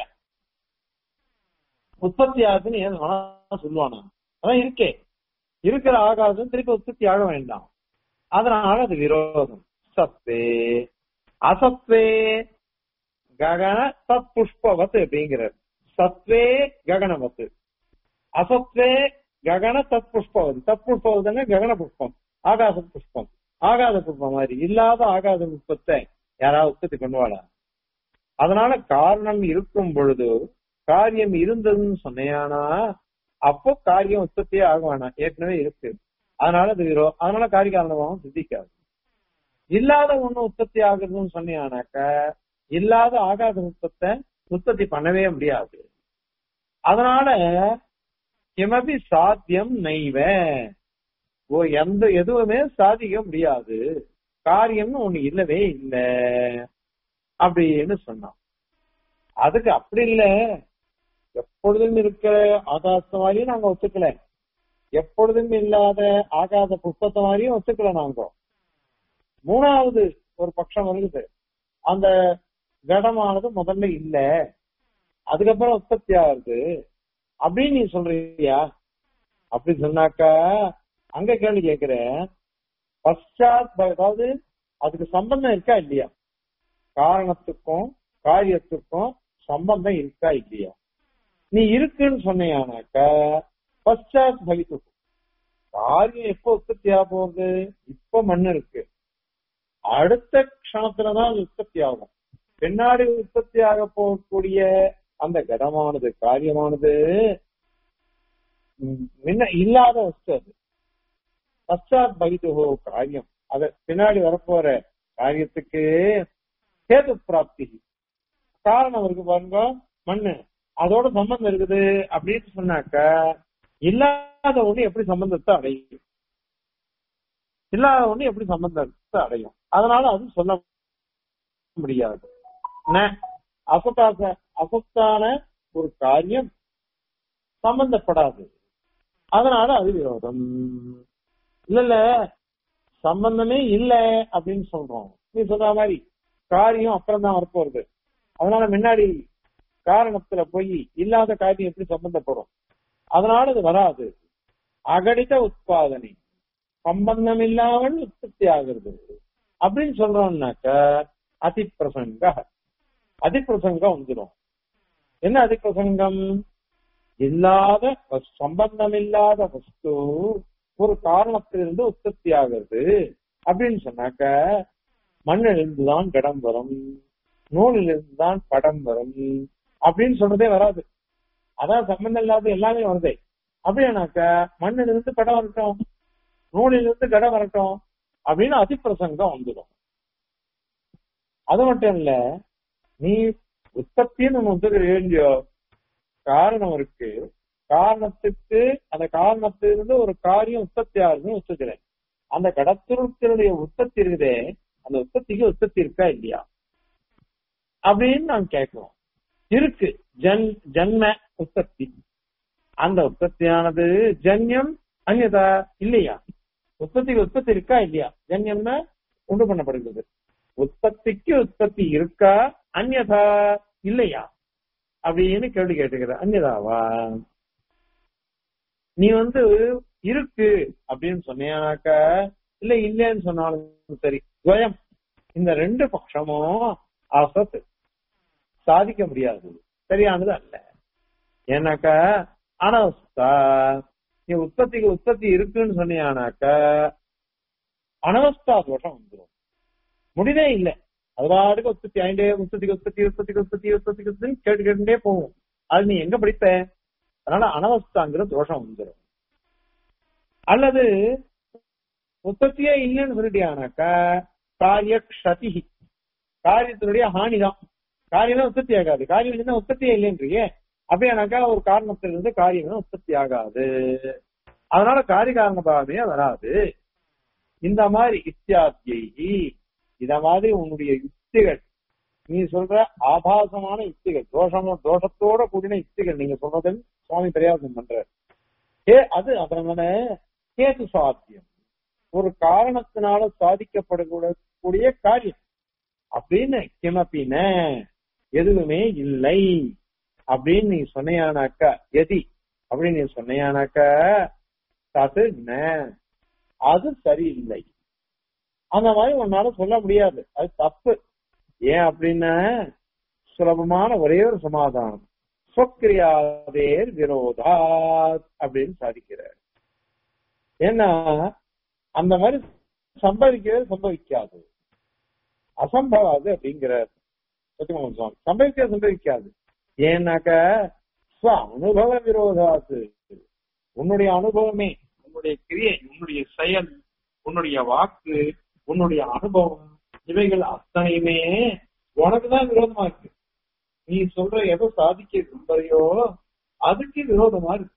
உற்பத்தி ஆகுதுன்னு ஏன் மனம் சொல்லுவானா அதான் இருக்கே இருக்கிற ஆகாசம் திருப்பி உற்பத்தி ஆக வேண்டாம் அதனால அது விரோதம் சத்வே அசத்வே ககன தத் புஷ்பவத் அப்படிங்கிறார் சத்வே ககனவத்து அசத்வே ககன தத் புஷ்பவது தத் புஷ்பவதுன்னா ககன புஷ்பம் ஆகாச புஷ்பம் ஆகாத புஷ்பம் மாதிரி இல்லாத ஆகாத புஷ்பத்தை யாராவது உற்பத்தி பண்ணுவாளா அதனால காரணம் இருக்கும் பொழுது காரியம் இருந்ததுன்னு சொன்னையானா அப்போ காரியம் உற்பத்தியே ஆகுவானா ஏற்கனவே இருக்கு அதனால அது விரோ- அதனால காரிய காரணமாகவும் சித்திக்காது இல்லாத ஒண்ணு உற்பத்தி ஆகுதுன்னு சொன்னியானாக்க இல்லாத ஆகாத உற்பத்தை உற்பத்தி பண்ணவே முடியாது அதனால கிமபி சாத்தியம் நைவ ஓ எந்த எதுவுமே சாதிக்க முடியாது காரியம்னு ஒண்ணு இல்லவே இல்லை அப்படின்னு சொன்னான் அதுக்கு அப்படி இல்ல எப்பொழுதும் இருக்கிற ஆகாச மாதிரியும் நாங்க ஒத்துக்கல எப்பொழுதும் இல்லாத ஆகாத புஷ்பத்தை மாதிரியும் ஒத்துக்கல நாங்க மூணாவது ஒரு பட்சம் இருக்குது அந்த கடமானது முதல்ல இல்ல அதுக்கப்புறம் உற்பத்தி ஆகுது அப்படின்னு நீ சொல்றியா அப்படி சொன்னாக்கா அங்க கேள்வி கேக்குறேன் பశ్చాத் அதாவது அதுக்கு சம்பந்தம் இருக்கா இல்லையா காரணத்துக்கும் காரியத்துக்கும் சம்பந்தம் இருக்கா இல்லையா நீ இருக்குன்னு சொன்னியானாக்கா பశ్చాத் பலித்து காரியம் எப்போ உற்பத்தி ஆக போகுது இப்ப மண் இருக்கு அடுத்த க்ஷணத்துலதான் அது உற்பத்தி ஆகும் பின்னாடி உற்பத்தி ஆக போகக்கூடிய அந்த கடமானது காரியமானது ம், முன்ன இல்லாத வஸ்து அது பశ్చాத் பகிதுகோ காரியம் அத பின்னாடி வரப்போற காரியத்துக்கு கேது பிராப்தி காரணம் இருக்கு பாருங்க மண்ணு அதோட சம்பந்தம் இருக்குது அப்படின்னு சொன்னாக்க இல்லாத ஒண்ணு எப்படி சம்பந்தத்தை அடையும் இல்லாத ஒண்ணு எப்படி சம்பந்தத்தை அடையும் அதனால அது சொல்ல முடியாது ந அசத்தாச அசத்தான ஒரு காரியம் சம்பந்தப்படாது அதனால அது விரோதம் இல்ல இல்ல சம்பந்தமே இல்ல அப்படின்னு சொல்றோம் நீ சொல்ற மாதிரி காரியம் அப்புறம் தான் வரப்போறது அதனால முன்னாடி காரணத்துல போய் இல்லாத காரியம் எப்படி சம்பந்தப்படும் அதனால அது வராது அகடித உத்பாதனை சம்பந்தம் இல்லாமல் உற்பத்தி ஆகிறது அப்படின்னு சொல்றோம்னாக்க அதிப்பிரசங்க அதிப்பிரசங்கம் வந்துடும் என்ன அதிப்பிரசங்கம் இல்லாத வஸ்- சம்பந்தம் இல்லாத வஸ்து ஒரு காரணத்திலிருந்து உற்பத்தி ஆகிறது அப்படின்னு சொன்னாக்க மண்ணிலிருந்து தான் கடம் வரும் நூலிலிருந்து தான் படம் வரும் அப்படின்னு சொன்னதே வராது அதான் சம்பந்தம் இல்லாத எல்லாமே வருதே அப்படின்னாக்க மண்ணிலிருந்து படம் வரட்டும் நூலிலிருந்து கடம் வரட்டும் அப்படின்னு அதிப்பிரசங்கம் வந்துடும் அது மட்டும் இல்ல நீ உற்பத்தின்னு நம்ம ஒத்துக்கிற இல்லையோ காரணம் இருக்கு காரணத்துக்கு அந்த காரணத்திலிருந்து ஒரு காரியம் உற்பத்தி ஆகுதுன்னு ஒத்துக்கிறேன் அந்த கடத்தினுடைய உற்பத்தி இருக்குதே அந்த உற்பத்திக்கு உற்பத்தி இருக்கா இல்லையா அப்படின்னு நான் கேட்கிறோம் இருக்கு ஜன் ஜன்ம உற்பத்தி அந்த உற்பத்தியானது ஜன்யம் அந்நியதா இல்லையா உற்பத்திக்கு உற்பத்தி இருக்கா இல்லையா ஜன்யம்னா உண்டு பண்ணப்படுகிறது உற்பத்திக்கு உற்பத்தி இருக்கா அந்நியதா இல்லையா அப்படின்னு கேள்வி கேட்டுக்கிற அந்நியதாவா நீ வந்து இருக்கு அப்படின்னு சொன்னியானாக்கா இல்ல இல்லைன்னு சொன்னாலும் சரி துவயம் இந்த ரெண்டு பட்சமும் அசத்து சாதிக்க முடியாது சரியானது அல்ல ஏன்னாக்கா அனவஸ்தா நீ உற்பத்திக்கு உற்பத்தி இருக்குன்னு சொன்னியானாக்கா அனவஸ்தா தோஷம் வந்துடும் முடிவே இல்லை அது பாட்டுக்கு உற்பத்தி ஆயிண்டே உற்பத்திக்கு உற்பத்தி உற்பத்திக்கு உற்பத்தி உற்பத்திக்கு உற்பத்தி கேட்டு கேட்டுட்டே போகும் அது நீ எங்க படிப்ப அதனால அனவஸ்தாங்கிற தோஷம் வந்துடும் அல்லது உற்பத்தியே இல்லைன்னு சொல்லிட்டியானாக்கா காரிய க்ஷதி காரியத்தினுடைய ஹானிதான் காரியமே உற்பத்தி ஆகாது காரியம் இல்லைன்னா உற்பத்தியே இல்லைன்றியே அப்படியானாக்கா ஒரு காரணத்திலிருந்து காரியமே உற்பத்தி ஆகாது அதனால காரிய காரண பாவமே வராது இந்த மாதிரி இத்தியாத்தியை இத மாதிரி உன்னுடைய யுக்திகள் நீ சொல்ற ஆபாசமான யுக்திகள் தோஷமோ தோஷத்தோட கூடின யுக்திகள் நீங்க சொல்றதுன்னு சுவாமி பிரயாசம் பண்றார் ஏ அது அதனால கேது சாத்தியம் ஒரு காரணத்தினால சாதிக்கப்படக்கூடிய காரியம் அப்படின்னு கிமப்பின எதுவுமே இல்லை அப்படின்னு நீ சொன்னையானாக்கா எதி அப்படின்னு நீ சொன்னையானாக்கா அது ந. அது சரியில்லை அந்த மாதிரி உன்னால சொல்ல முடியாது அது தப்பு ஏன் அப்படின்னா சுலபமான ஒரே ஒரு சமாதானம் ஸ்வக்கிரியாதேர் விரோதாத் அப்படின்னு சாதிக்கிறார் ஏன்னா அந்த மாதிரி சம்பவிக்கிறது சம்பவிக்காது அசம்பவாது அப்படிங்கிறார் சத்தியமோகன் சுவாமி சம்பவிக்க சம்பவிக்காது ஏன்னாக்க ஸ்வ அனுபவ விரோதாது உன்னுடைய அனுபவமே உன்னுடைய கிரியை உன்னுடைய செயல் உன்னுடைய வாக்கு உன்னுடைய அனுபவம் இவைகள் அத்தனையுமே உனக்குதான் விரோதமா இருக்கு நீ சொல்ற எதை சாதிக்க விரும்புறையோ அதுக்கு விரோதமா இருக்கு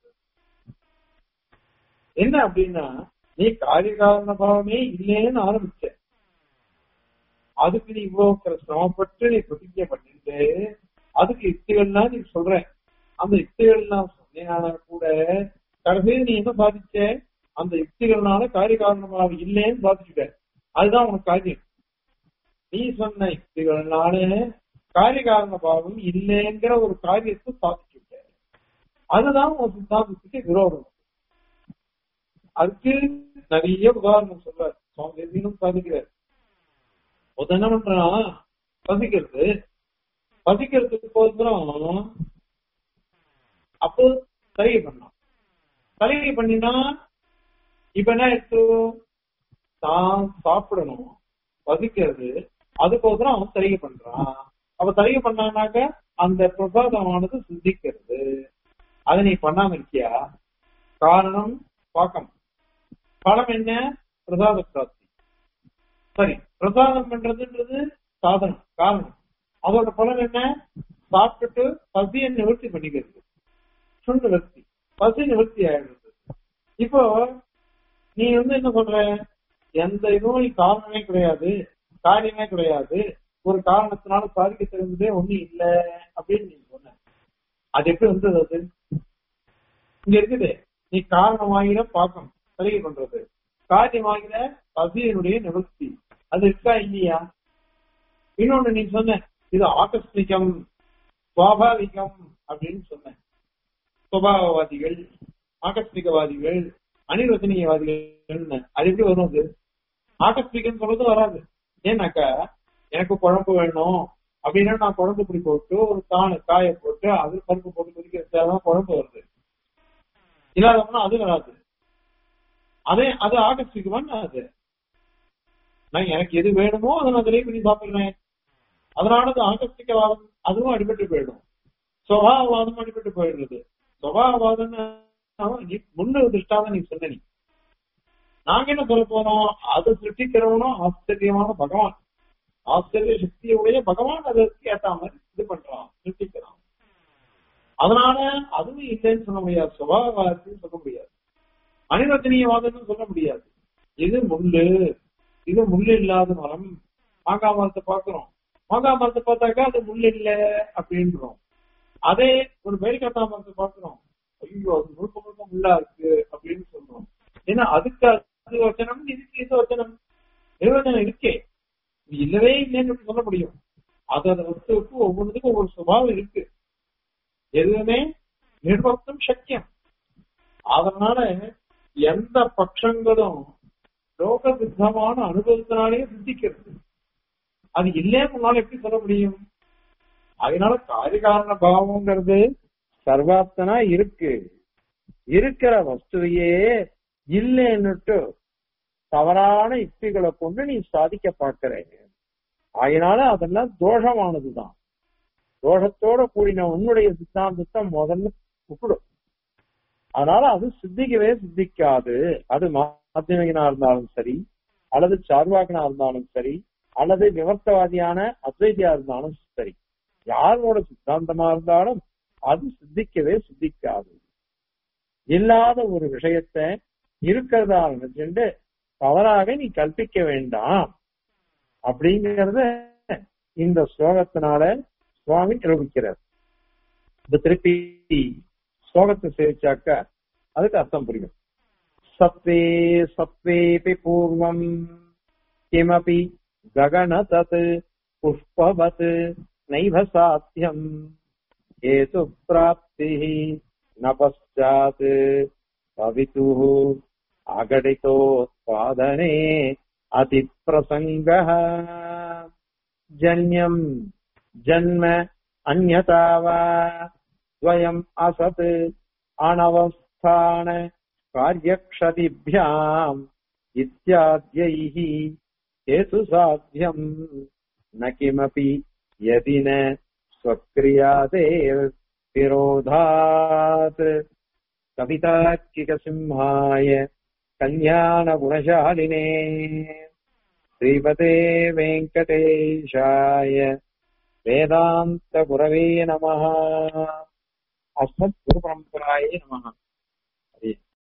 என்ன அப்படின்னா நீ காரிய காரண பாவமே இல்லைன்னு ஆரம்பிச்ச அதுக்கு நீ இவ்வளவு சிரமப்பட்டு நீ பிரதிஜை பண்ணிட்டு அதுக்கு யுக்திகள்லாம் நீ சொல்ற அந்த யுக்திகள்லாம் சொன்னேனா கூட கடைசியில் நீ என்ன சாதிச்ச அந்த யுக்திகள்னால காரிய காரணமாக இல்லைன்னு சாதிச்சுட்ட அதுதான் உனக்கு காரியம் நீ சொன்ன யுக்திகள்னால காரிய காரண பாவம் இல்லைங்கிற ஒரு காரியத்தை சாதிச்சுட்ட அதுதான் உன் சித்தாந்தத்துக்கு விரோதம் அதுக்கு நிறைய உதாரணம் சொல்றார் சுவாமி தேசிகனும் சாதிக்கிறார் ஒருத்தன் என்ன பண்றான் பசிக்கிறது பசிக்கிறதுக்கு போதும் அப்போ சலுகை பண்ணான் சலுகை பண்ணினா இப்ப என்ன எடுத்து தான் சாப்பிடணும் பசிக்கிறது அதுக்கோசரம் அவன் சலுகை பண்றான் அப்ப சலுகை பண்ணானாக்க அந்த பிரசாதமானது சித்திக்கிறது அதை நீ பண்ணாம இருக்கியா காரணம் பாக்கம் பலம் என்ன பிரசாத பிராப்தி சரி பிரசாதம் பண்றதுன்றது சாதனம் காரணம் அதோட பலன் என்ன சாப்பிட்டுட்டு பசியை நிவர்த்தி பண்ணிக்கிறது சுண்டு நிவர்த்தி பசி நிவர்த்தி ஆயிடுறது இப்போ நீ வந்து என்ன சொல்ற எந்த இதுவும் காரணமே கிடையாது காரியமே கிடையாது ஒரு காரணத்தினால சாதிக்க தெரிஞ்சதே ஒண்ணு இல்ல அப்படின்னு நீ சொன்ன அது எப்படி வந்தது அது இங்க இருக்குது நீ காரணமாகிற பாக்கம் சலுகை பண்றது காரியமாகிற பசியினுடைய நிவர்த்தி அது இருக்கா இல்லையா இன்னொன்னு நீ சொன்ன இது ஆகஸ்மிகம் சுவாபாவிகம் அப்படின்னு சொன்ன சுபாவவாதிகள் ஆகஸ்மிகவாதிகள் அனிர்வசனீயவாதிகள் அது எப்படி வரும் அது ஆகஸ்மிகம் சொல்றது வராது ஏன்னாக்கா எனக்கு குழம்பு வேணும் அப்படின்னா நான் குழம்பு பிடி போட்டு ஒரு காணு காய போட்டு அது பருப்பு போட்டு குடிக்கிறதுக்காக குழம்பு வருது இல்லாதவனா அது வராது அதே அது ஆகஸ்டிக்குவான் அது நான் எனக்கு எது வேணுமோ அதை நான் விலை பண்ணி சாப்பிடுறேன் அதனால அது ஆகஸ்டிகவாதம் அதுவும் அடிபட்டு போயிடும் சுவாவவாதம் அடிபட்டு போயிடுறது சுவாவவாதம் நீ முன்னு திருஷ்டாத நீ சொன்ன நீ நாங்க என்ன சொல்ல போறோம் அது சிருஷ்டிக்கிறவனும் ஆச்சரியமான பகவான் ஆச்சரிய சக்தியுடைய பகவான் அதற்கு ஏற்ற மாதிரி இது பண்றான் சிருஷ்டிக்கிறான் அதனால அதுவும் இல்லைன்னு சொல்ல முடியாது சுபாவத்தையும் சொல்ல முடியாது அனிரத்தனீயவாதம்னு சொல்ல முடியாது இது முள்ளு இது முள்ளு இல்லாத மரம் மாங்காய் மரத்தை பாக்குறோம் மாங்காய் மரத்தை பார்த்தாக்கா அது முள்ளு இல்ல அப்படின்றோம் அதே ஒரு மேல்கத்தா மரத்தை பாக்குறோம் ஐயோ அது முழுக்க முழுக்க முள்ளா இருக்கு அப்படின்னு சொல்றோம் ஏன்னா அதுக்கு அது வச்சனம் இதுக்கு இது வச்சனம் நிர்வச்சனம் இருக்கே இது இல்லவே இல்லைன்னு சொல்ல முடியும் அது அந்த வஸ்துவுக்கு ஒவ்வொன்றுக்கும் ஒவ்வொரு சுபாவம் இருக்கு எதுவுமே நிர்வர்த்தம் சக்கியம் அதனால எந்த பட்சங்களும் லோக சித்தமான அனுபவத்தினாலேயே சித்திக்கிறது அது இல்லைன்னு உன்னால எப்படி சொல்ல முடியும் அதனால காரிகாரண பாவம்ங்கிறது சர்வாப்தனா இருக்கு இருக்கிற வஸ்துவையே இல்லைன்னுட்டு தவறான யுக்திகளை கொண்டு நீ சாதிக்க பார்க்கிற அதனால அதெல்லாம் தோஷமானதுதான் தோஷத்தோட கூடின உன்னுடைய சித்தாந்தத்தை முதல்ல விட்டுடும் அதனால அது சித்திக்கவே சித்திக்காது அது மாத்தியமிகனா இருந்தாலும் சரி அல்லது சார்வாகனா இருந்தாலும் சரி அல்லது விவர்த்தவாதியான அத்வைதியா இருந்தாலும் சரி யாரோட சித்தாந்தமா இருந்தாலும் அது சித்திக்கவே சித்திக்காது இல்லாத ஒரு விஷயத்த இருக்கிறதா நினைச்சுட்டு தவறாக நீ கற்பிக்க வேண்டாம் அப்படிங்கறத இந்த ஸ்லோகத்தினால சுவாமி நிரூபிக்கிறார் இப்ப திருப்பி ஸ்லோகத்தை சேவிச்சாக்க அதுக்கு அர்த்தம் புரியும் சத்வே சத்வேபி பூர்வம் கிமபி ககன தத் புஷ்பவத் நைவ சாத்தியம் ஏது பிராப்தி ந பశ్చాத் பவிதுः அகடிதோத்பாதனே அதிப்பிரசங்கः ஜன்யம் ஜன்ம अन्यथा वा द्वयम् असत् अनवस्थान कार्यक्षतिभ्याम् इत्याद्यैः हेतुसाध्यम् न किमपि यदि न स्वक्रियादेर्विरोधात् कवितार्किकसिंहाय कल्याणगुणशालिने श्रीपते वेङ्कटेशाय वेदान्तगुरवे नमः अस्मद्गुरुपरम्परायै नमः हरि